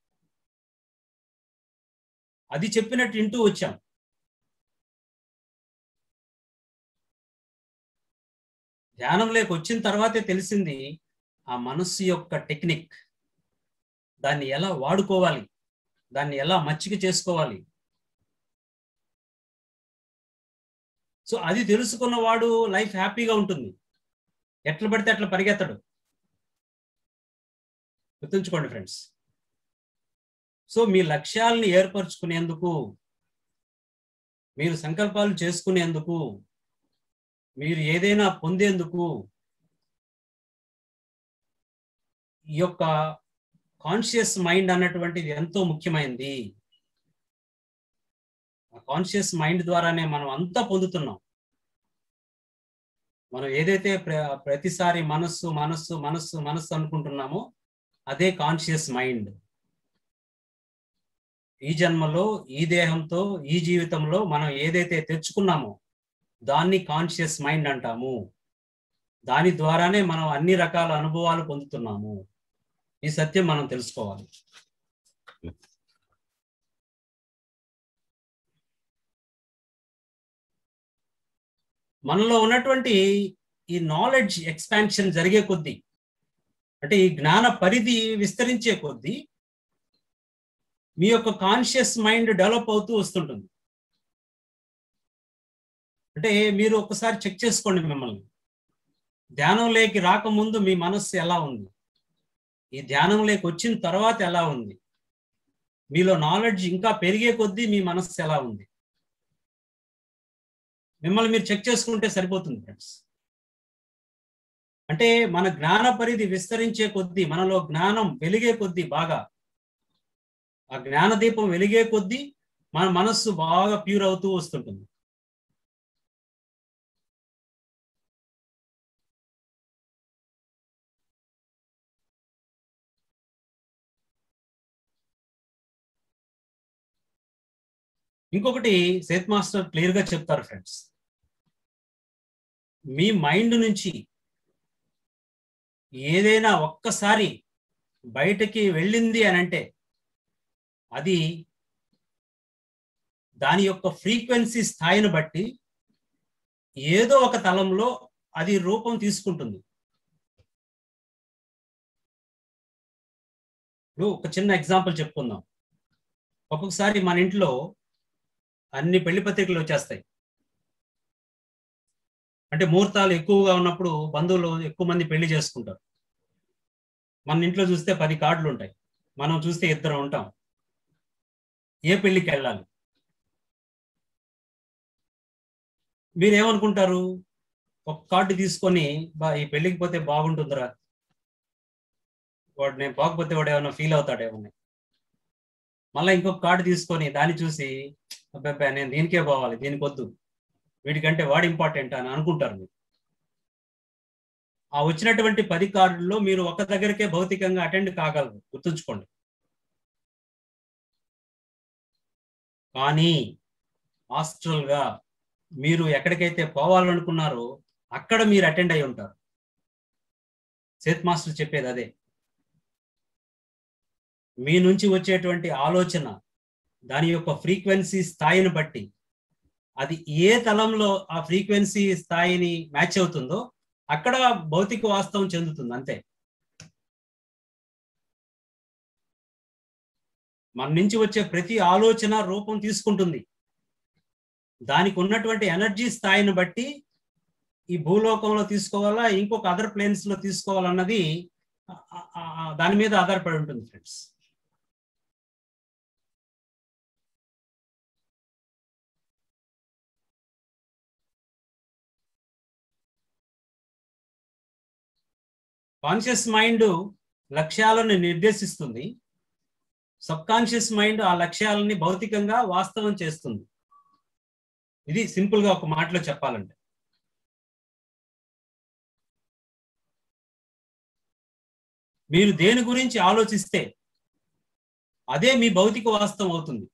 అది చెప్పినట్టు వింటూ వచ్చాం ధ్యానంలోకి వచ్చిన తర్వాతే తెలిసింది ఆ మనస్సు యొక్క టెక్నిక్ దాన్ని ఎలా వాడుకోవాలి దాన్ని ఎలా మచ్చిక చేసుకోవాలి సో అది తెలుసుకున్నవాడు లైఫ్ హ్యాపీగా ఉంటుంది ఎట్లా పడితే అట్లా పరిగెత్తడు గుర్తుంచుకోండి ఫ్రెండ్స్ సో మీ లక్ష్యాలని ఏర్పరచుకునేందుకు మీరు సంకల్పాలు చేసుకునేందుకు మీరు ఏదైనా పొందేందుకు ఈ యొక్క కాన్షియస్ మైండ్ అన్నటువంటిది ఎంతో ముఖ్యమైనది ఆ కాన్షియస్ మైండ్ ద్వారానే మనం అంతా పొందుతున్నాం మనం ఏదైతే ప్ర- ప్రతిసారి మనస్సు మనస్సు మనస్సు మనస్సు అనుకుంటున్నామో అదే కాన్షియస్ మైండ్ ఈ జన్మలో ఈ దేహంతో ఈ జీవితంలో మనం ఏదైతే తెచ్చుకున్నామో దాన్ని కాన్షియస్ మైండ్ అంటాము దాని ద్వారానే మనం అన్ని రకాల అనుభవాలు పొందుతున్నాము ఈ సత్యం మనం తెలుసుకోవాలి మనలో ఉన్నటువంటి ఈ నాలెడ్జ్ ఎక్స్పాన్షన్ జరిగే కొద్దీ అంటే ఈ జ్ఞాన పరిధి విస్తరించే కొద్దీ మీ యొక్క కాన్షియస్ మైండ్ డెవలప్ అవుతూ వస్తుంటుంది అంటే మీరు ఒకసారి చెక్ చేసుకోండి మిమ్మల్ని ధ్యానంలోకి రాకముందు మీ మనస్సు ఎలా ఉంది ఈ ధ్యానంలోకి వచ్చిన తర్వాత ఎలా ఉంది మీలో నాలెడ్జ్ ఇంకా పెరిగే కొద్దీ మీ మనస్సు ఎలా ఉంది మిమ్మల్ని మీరు చెక్ చేసుకుంటే సరిపోతుంది ఫ్రెండ్స్ అంటే మన జ్ఞాన పరిధి విస్తరించే కొద్దీ మనలో జ్ఞానం వెలిగే కొద్దీ బాగా ఆ జ్ఞాన దీపం వెలిగే కొద్దీ మన మనస్సు బాగా ప్యూర్ అవుతూ వస్తుంటుంది ఇంకొకటి సేత్ మాస్టర్ క్లియర్ గా చెప్తారు ఫ్రెండ్స్ మీ మైండ్ నుంచి ఏదైనా ఒక్కసారి బయటకి వెళ్ళింది అని అంటే అది దాని యొక్క ఫ్రీక్వెన్సీ స్థాయిని బట్టి ఏదో ఒక తలంలో అది రూపం తీసుకుంటుంది ఇప్పుడు ఒక చిన్న ఎగ్జాంపుల్ చెప్పుకుందాం ఒక్కొక్కసారి మన ఇంట్లో అన్ని పెళ్లి పత్రికలు వచ్చేస్తాయి అంటే ముహూర్తాలు ఎక్కువగా ఉన్నప్పుడు బంధువులు ఎక్కువ మంది పెళ్లి చేసుకుంటారు మన ఇంట్లో చూస్తే పది కార్డులు ఉంటాయి మనం చూస్తే ఇద్దరు ఉంటాం ఏ పెళ్లికి వెళ్ళాలి మీరేమనుకుంటారు ఒక కార్డు తీసుకొని బా ఈ పెళ్లికి పోతే బాగుంటుందిరా వాడు నేను పోకపోతే వాడు ఏమైనా ఫీల్ అవుతాడేమో మళ్ళీ ఇంకొక కార్డు తీసుకొని దాన్ని చూసి అబ్బాయి నేను దీనికే పోవాలి దీనికి వద్దు వీటికంటే వాడు ఇంపార్టెంట్ అని అనుకుంటారు మీరు ఆ వచ్చినటువంటి పది కార్డుల్లో మీరు ఒక దగ్గరికే భౌతికంగా అటెండ్ కాగలరు గుర్తుంచుకోండి కానీ హాస్టల్ గా మీరు ఎక్కడికైతే పోవాలనుకున్నారో అక్కడ మీరు అటెండ్ అయి ఉంటారు సేత్ మాస్టర్ చెప్పేది అదే మీ నుంచి వచ్చేటువంటి ఆలోచన దాని యొక్క ఫ్రీక్వెన్సీ స్థాయిని బట్టి అది ఏ తలంలో ఆ ఫ్రీక్వెన్సీ స్థాయిని మ్యాచ్ అవుతుందో అక్కడ భౌతిక వాస్తవం చెందుతుంది అంతే మన నుంచి వచ్చే ప్రతి ఆలోచన రూపం తీసుకుంటుంది దానికి ఉన్నటువంటి ఎనర్జీ స్థాయిని బట్టి ఈ భూలోకంలో తీసుకోవాలా ఇంకొక అదర్ ప్లేన్స్ లో తీసుకోవాలన్నది దాని మీద ఆధారపడి ఉంటుంది ఫ్రెండ్స్ కాన్షియస్ మైండ్ లక్ష్యాలను నిర్దేశిస్తుంది సబ్ కాన్షియస్ మైండ్ ఆ లక్ష్యాలని భౌతికంగా వాస్తవం చేస్తుంది ఇది సింపుల్ గా ఒక మాటలో చెప్పాలంటే మీరు దేని గురించి ఆలోచిస్తే అదే మీ భౌతిక వాస్తవం అవుతుంది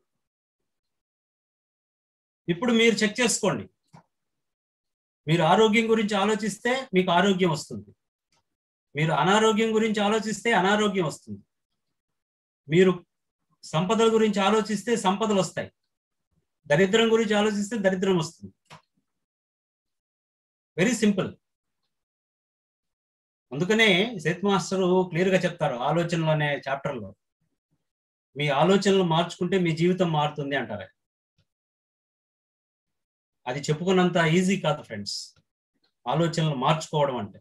ఇప్పుడు మీరు చెక్ చేసుకోండి మీరు ఆరోగ్యం గురించి ఆలోచిస్తే మీకు ఆరోగ్యం వస్తుంది మీరు అనారోగ్యం గురించి ఆలోచిస్తే అనారోగ్యం వస్తుంది మీరు సంపదల గురించి ఆలోచిస్తే సంపదలు వస్తాయి దరిద్రం గురించి ఆలోచిస్తే దరిద్రం వస్తుంది వెరీ సింపుల్ అందుకనే సేత్ మాస్టరు క్లియర్ గా చెప్తారు ఆలోచనలు అనే చాప్టర్లో మీ ఆలోచనలు మార్చుకుంటే మీ జీవితం మారుతుంది అంటారు అది చెప్పుకున్నంత ఈజీ కాదు ఫ్రెండ్స్ ఆలోచనలు మార్చుకోవడం అంటే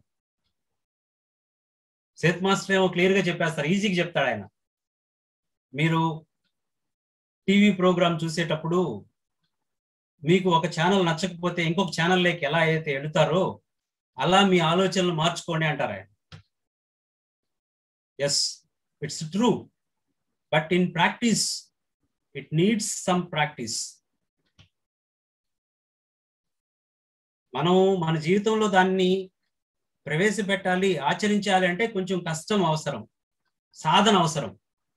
సేత్ మాస్టర్ ఏమో క్లియర్ గా చెప్పేస్తారు ఈజీగా చెప్తాడు ఆయన మీరు టీవీ ప్రోగ్రామ్ చూసేటప్పుడు మీకు ఒక ఛానల్ నచ్చకపోతే ఇంకొక ఛానల్లోకి ఎలా అయితే వెళుతారో అలా మీ ఆలోచనలు మార్చుకోండి అంటారు ఆయన yes it's true but in practice it needs some practice మనం మన జీవితంలో దాన్ని ప్రవేశపెట్టాలి ఆచరించాలి అంటే కొంచెం కష్టం అవసరం సాధన అవసరం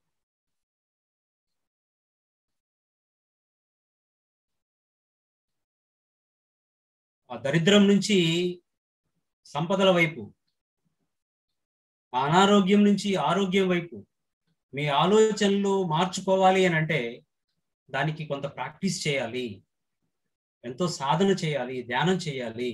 ఆ దరిద్రం నుంచి సంపదల వైపు అనారోగ్యం నుంచి ఆరోగ్యం వైపు మీ ఆలోచనలు మార్చుకోవాలి అని అంటే దానికి కొంత ప్రాక్టీస్ చేయాలి ఎంతో సాధన చేయాలి ధ్యానం చేయాలి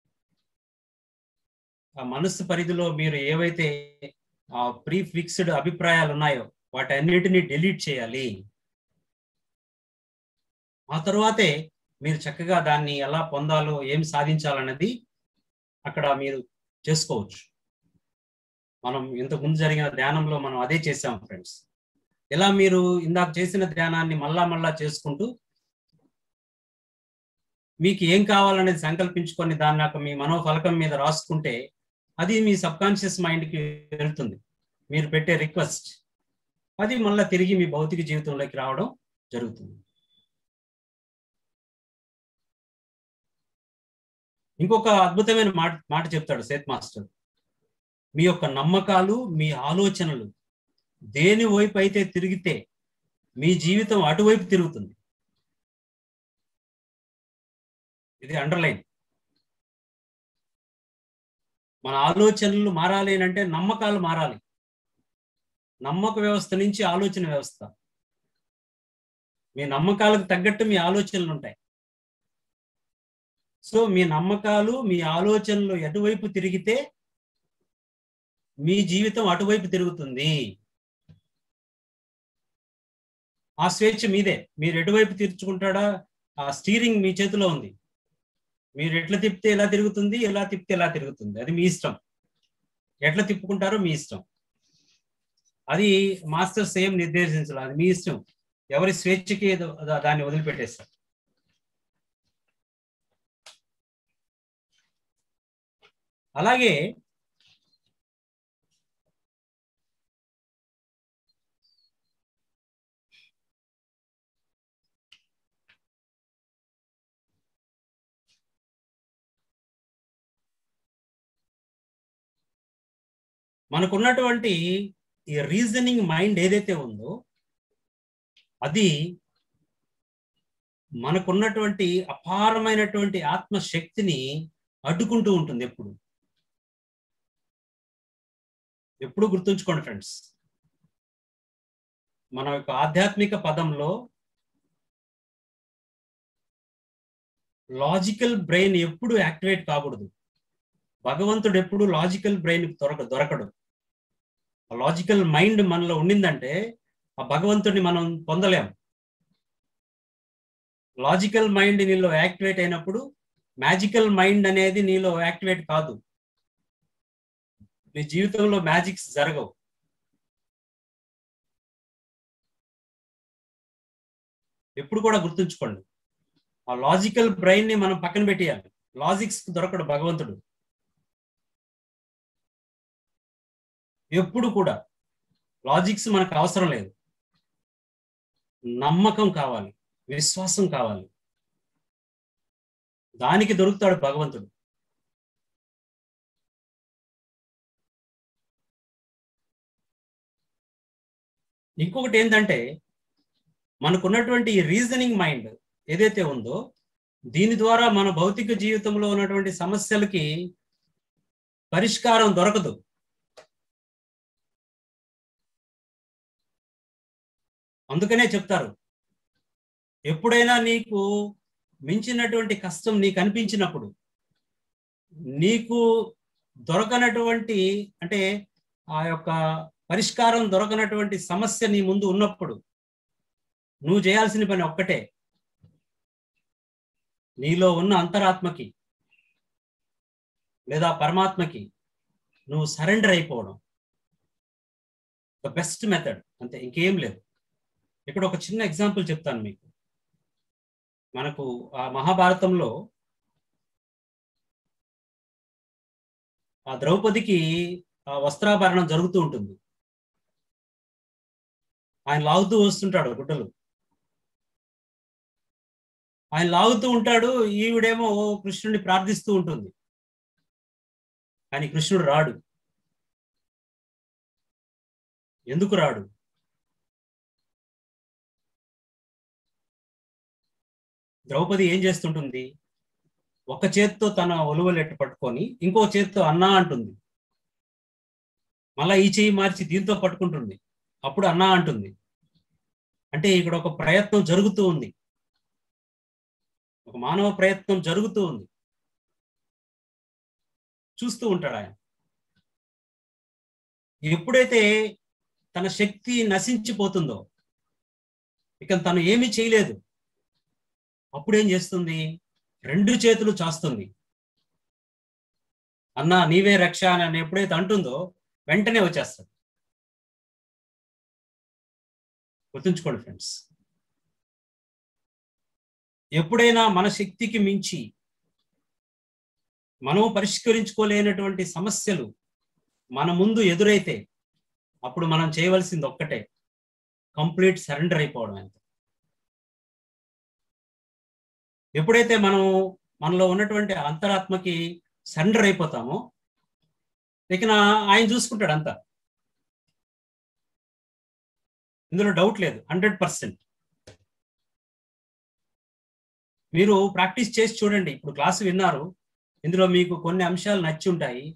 ఆ మనస్సు పరిధిలో మీరు ఏవైతే ఆ ప్రీ ఫిక్స్డ్ అభిప్రాయాలు ఉన్నాయో వాటన్నిటిని డిలీట్ చేయాలి ఆ తర్వాతే మీరు చక్కగా దాన్ని ఎలా పొందాలో ఏం సాధించాలన్నది అక్కడ మీరు చేసుకోవచ్చు మనం ఇంతకు ముందు జరిగిన ధ్యానంలో మనం అదే చేసాం ఫ్రెండ్స్ ఇలా మీరు ఇందాక చేసిన ధ్యానాన్ని మళ్ళా మళ్ళా చేసుకుంటూ మీకు ఏం కావాలనేది సంకల్పించుకొని దాన్ని నాకు మీ మనోఫలకం మీద రాసుకుంటే అది మీ సబ్ కాన్షియస్ మైండ్కి వెళ్తుంది మీరు పెట్టే రిక్వెస్ట్ అది మళ్ళీ తిరిగి మీ భౌతిక జీవితంలోకి రావడం జరుగుతుంది ఇంకొక అద్భుతమైన మాట మాట చెప్తాడు సేత్ మాస్టర్ మీ యొక్క నమ్మకాలు మీ ఆలోచనలు దేని వైపు అయితే తిరిగితే మీ జీవితం అటువైపు తిరుగుతుంది ఇది అండర్లైన్ మన ఆలోచనలు మారాలి అంటే నమ్మకాలు మారాలి నమ్మక వ్యవస్థ నుంచి ఆలోచన వ్యవస్థ మీ నమ్మకాలకు తగ్గట్టు మీ ఆలోచనలు ఉంటాయి సో మీ నమ్మకాలు మీ ఆలోచనలు ఎటువైపు తిరిగితే మీ జీవితం అటువైపు తిరుగుతుంది ఆ స్వేచ్ఛ మీదే మీరు ఎటువైపు తీర్చుకుంటాడా ఆ స్టీరింగ్ మీ చేతిలో ఉంది మీరు ఎట్లా తిప్పితే ఎలా తిరుగుతుంది ఎలా తిప్పితే ఎలా తిరుగుతుంది అది మీ ఇష్టం ఎట్లా తిప్పుకుంటారో మీ ఇష్టం అది మాస్టర్స్ ఏం నిర్దేశించాలి అది మీ ఇష్టం ఎవరి స్వేచ్ఛకి దాన్ని వదిలిపెట్టేస్తారు అలాగే మనకున్నటువంటి ఈ రీజనింగ్ మైండ్ ఏదైతే ఉందో అది మనకున్నటువంటి అపారమైనటువంటి ఆత్మశక్తిని అడ్డుకుంటూ ఉంటుంది ఎప్పుడు ఎప్పుడు గుర్తుంచుకోండి ఫ్రెండ్స్ మన యొక్క ఆధ్యాత్మిక పదంలో లాజికల్ బ్రెయిన్ ఎప్పుడు యాక్టివేట్ కాకూడదు భగవంతుడు ఎప్పుడు లాజికల్ బ్రెయిన్ దొరక దొరకడు లాజికల్ మైండ్ మనలో ఉండిందంటే ఆ భగవంతుడిని మనం పొందలేం లాజికల్ మైండ్ నీలో యాక్టివేట్ అయినప్పుడు మ్యాజికల్ మైండ్ అనేది నీలో యాక్టివేట్ కాదు నీ జీవితంలో మ్యాజిక్స్ జరగవు ఎప్పుడు కూడా గుర్తుంచుకోండి ఆ లాజికల్ బ్రెయిన్ ని మనం పక్కన పెట్టేయాలి లాజిక్స్ దొరకడు భగవంతుడు ఎప్పుడు కూడా లాజిక్స్ మనకు అవసరం లేదు నమ్మకం కావాలి విశ్వాసం కావాలి దానికి దొరుకుతాడు భగవంతుడు ఇంకొకటి ఏంటంటే మనకున్నటువంటి రీజనింగ్ మైండ్ ఏదైతే ఉందో దీని ద్వారా మన భౌతిక జీవితంలో ఉన్నటువంటి సమస్యలకి పరిష్కారం దొరకదు అందుకనే చెప్తారు ఎప్పుడైనా నీకు మించినటువంటి కష్టం నీకు అనిపించినప్పుడు నీకు దొరకనటువంటి అంటే ఆ యొక్క పరిష్కారం దొరకనటువంటి సమస్య నీ ముందు ఉన్నప్పుడు నువ్వు చేయాల్సిన పని ఒక్కటే నీలో ఉన్న అంతరాత్మకి లేదా పరమాత్మకి నువ్వు సరెండర్ అయిపోవడం ద బెస్ట్ మెథడ్ అంతే ఇంకేం లేదు ఇక్కడ ఒక చిన్న ఎగ్జాంపుల్ చెప్తాను మీకు మనకు ఆ మహాభారతంలో ఆ ద్రౌపదికి ఆ వస్త్రాభరణం జరుగుతూ ఉంటుంది ఆయన లాగుతూ వస్తుంటాడు గుడ్డలు ఆయన లాగుతూ ఉంటాడు ఈవిడేమో కృష్ణుడిని ప్రార్థిస్తూ ఉంటుంది కానీ కృష్ణుడు రాడు ఎందుకు రాడు ద్రౌపది ఏం చేస్తుంటుంది ఒక చేత్తో తన ఒలువలెట్టు పట్టుకొని ఇంకో చేత్తో అన్నా అంటుంది మళ్ళా ఈ చేయి మార్చి దీంతో పట్టుకుంటుంది అప్పుడు అన్నా అంటుంది అంటే ఇక్కడ ఒక ప్రయత్నం జరుగుతూ ఉంది ఒక మానవ ప్రయత్నం జరుగుతూ ఉంది చూస్తూ ఉంటాడు ఆయన ఎప్పుడైతే తన శక్తి నశించిపోతుందో ఇక తను ఏమీ చేయలేదు అప్పుడు ఏం చేస్తుంది రెండు చేతులు చాస్తుంది అన్నా నీవే రక్ష అని ఎప్పుడైతే అంటుందో వెంటనే వచ్చేస్తాడు గుర్తుంచుకోండి ఫ్రెండ్స్ ఎప్పుడైనా మన శక్తికి మించి మనం పరిష్కరించుకోలేనటువంటి సమస్యలు మన ముందు ఎదురైతే అప్పుడు మనం చేయవలసింది ఒక్కటే కంప్లీట్ సరెండర్ అయిపోవడం అంతే ఎప్పుడైతే మనం మనలో ఉన్నటువంటి అంతరాత్మకి సరెండర్ అయిపోతామో ఇక ఆయన చూసుకుంటాడు అంతా ఇందులో డౌట్ లేదు హండ్రెడ్ పర్సెంట్ మీరు ప్రాక్టీస్ చేసి చూడండి ఇప్పుడు క్లాసు విన్నారు ఇందులో మీకు కొన్ని అంశాలు నచ్చి ఉంటాయి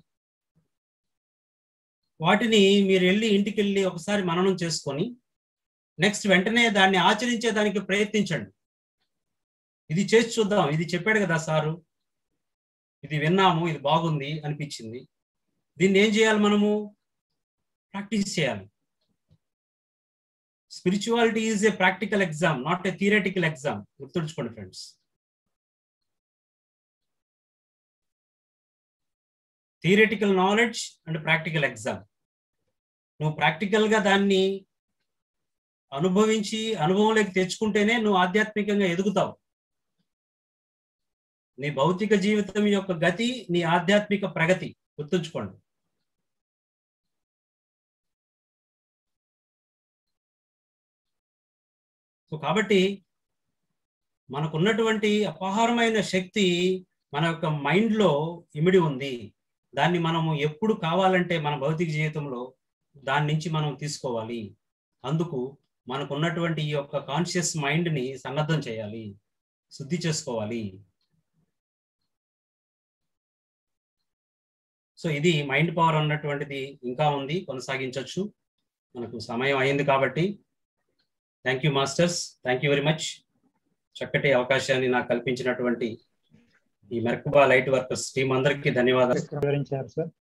వాటిని మీరు వెళ్ళి ఇంటికి వెళ్ళి ఒకసారి మననం చేసుకొని నెక్స్ట్ వెంటనే దాన్ని ఆచరించేదానికి ప్రయత్నించండి ఇది చేసి చూద్దాం ఇది చెప్పాడు కదా సారు ఇది విన్నాము ఇది బాగుంది అనిపించింది దీన్ని ఏం చేయాలి మనము ప్రాక్టీస్ చేయాలి spirituality is a practical exam not a theoretical exam గుర్తుంచుకోండి friends theoretical knowledge and practical exam నువ్వు ప్రాక్టికల్గా దాన్ని అనుభవించి అనుభవంలోకి తెచ్చుకుంటేనే నువ్వు ఆధ్యాత్మికంగా ఎదుగుతావు నీ భౌతిక జీవితం యొక్క గతి నీ ఆధ్యాత్మిక ప్రగతి గుర్తుంచుకోండి సో కాబట్టి మనకున్నటువంటి అపహారమైన శక్తి మన యొక్క మైండ్లో ఇమిడి ఉంది దాన్ని మనము ఎప్పుడు కావాలంటే మన భౌతిక జీవితంలో దాని నుంచి మనం తీసుకోవాలి అందుకు మనకున్నటువంటి ఈ యొక్క కాన్షియస్ మైండ్ని సన్నద్ధం చేయాలి శుద్ధి చేసుకోవాలి సో ఇది మైండ్ పవర్ అన్నటువంటిది ఇంకా ఉంది కొనసాగించవచ్చు మనకు సమయం అయింది కాబట్టి thank you masters thank you very much చక్కటి అవకాశాన్ని నాకు కల్పించినటువంటి ఈ మెర్కబా లైట్ వర్కర్స్ టీం అందరికీ ధన్యవాదాలు వివరించారు సార్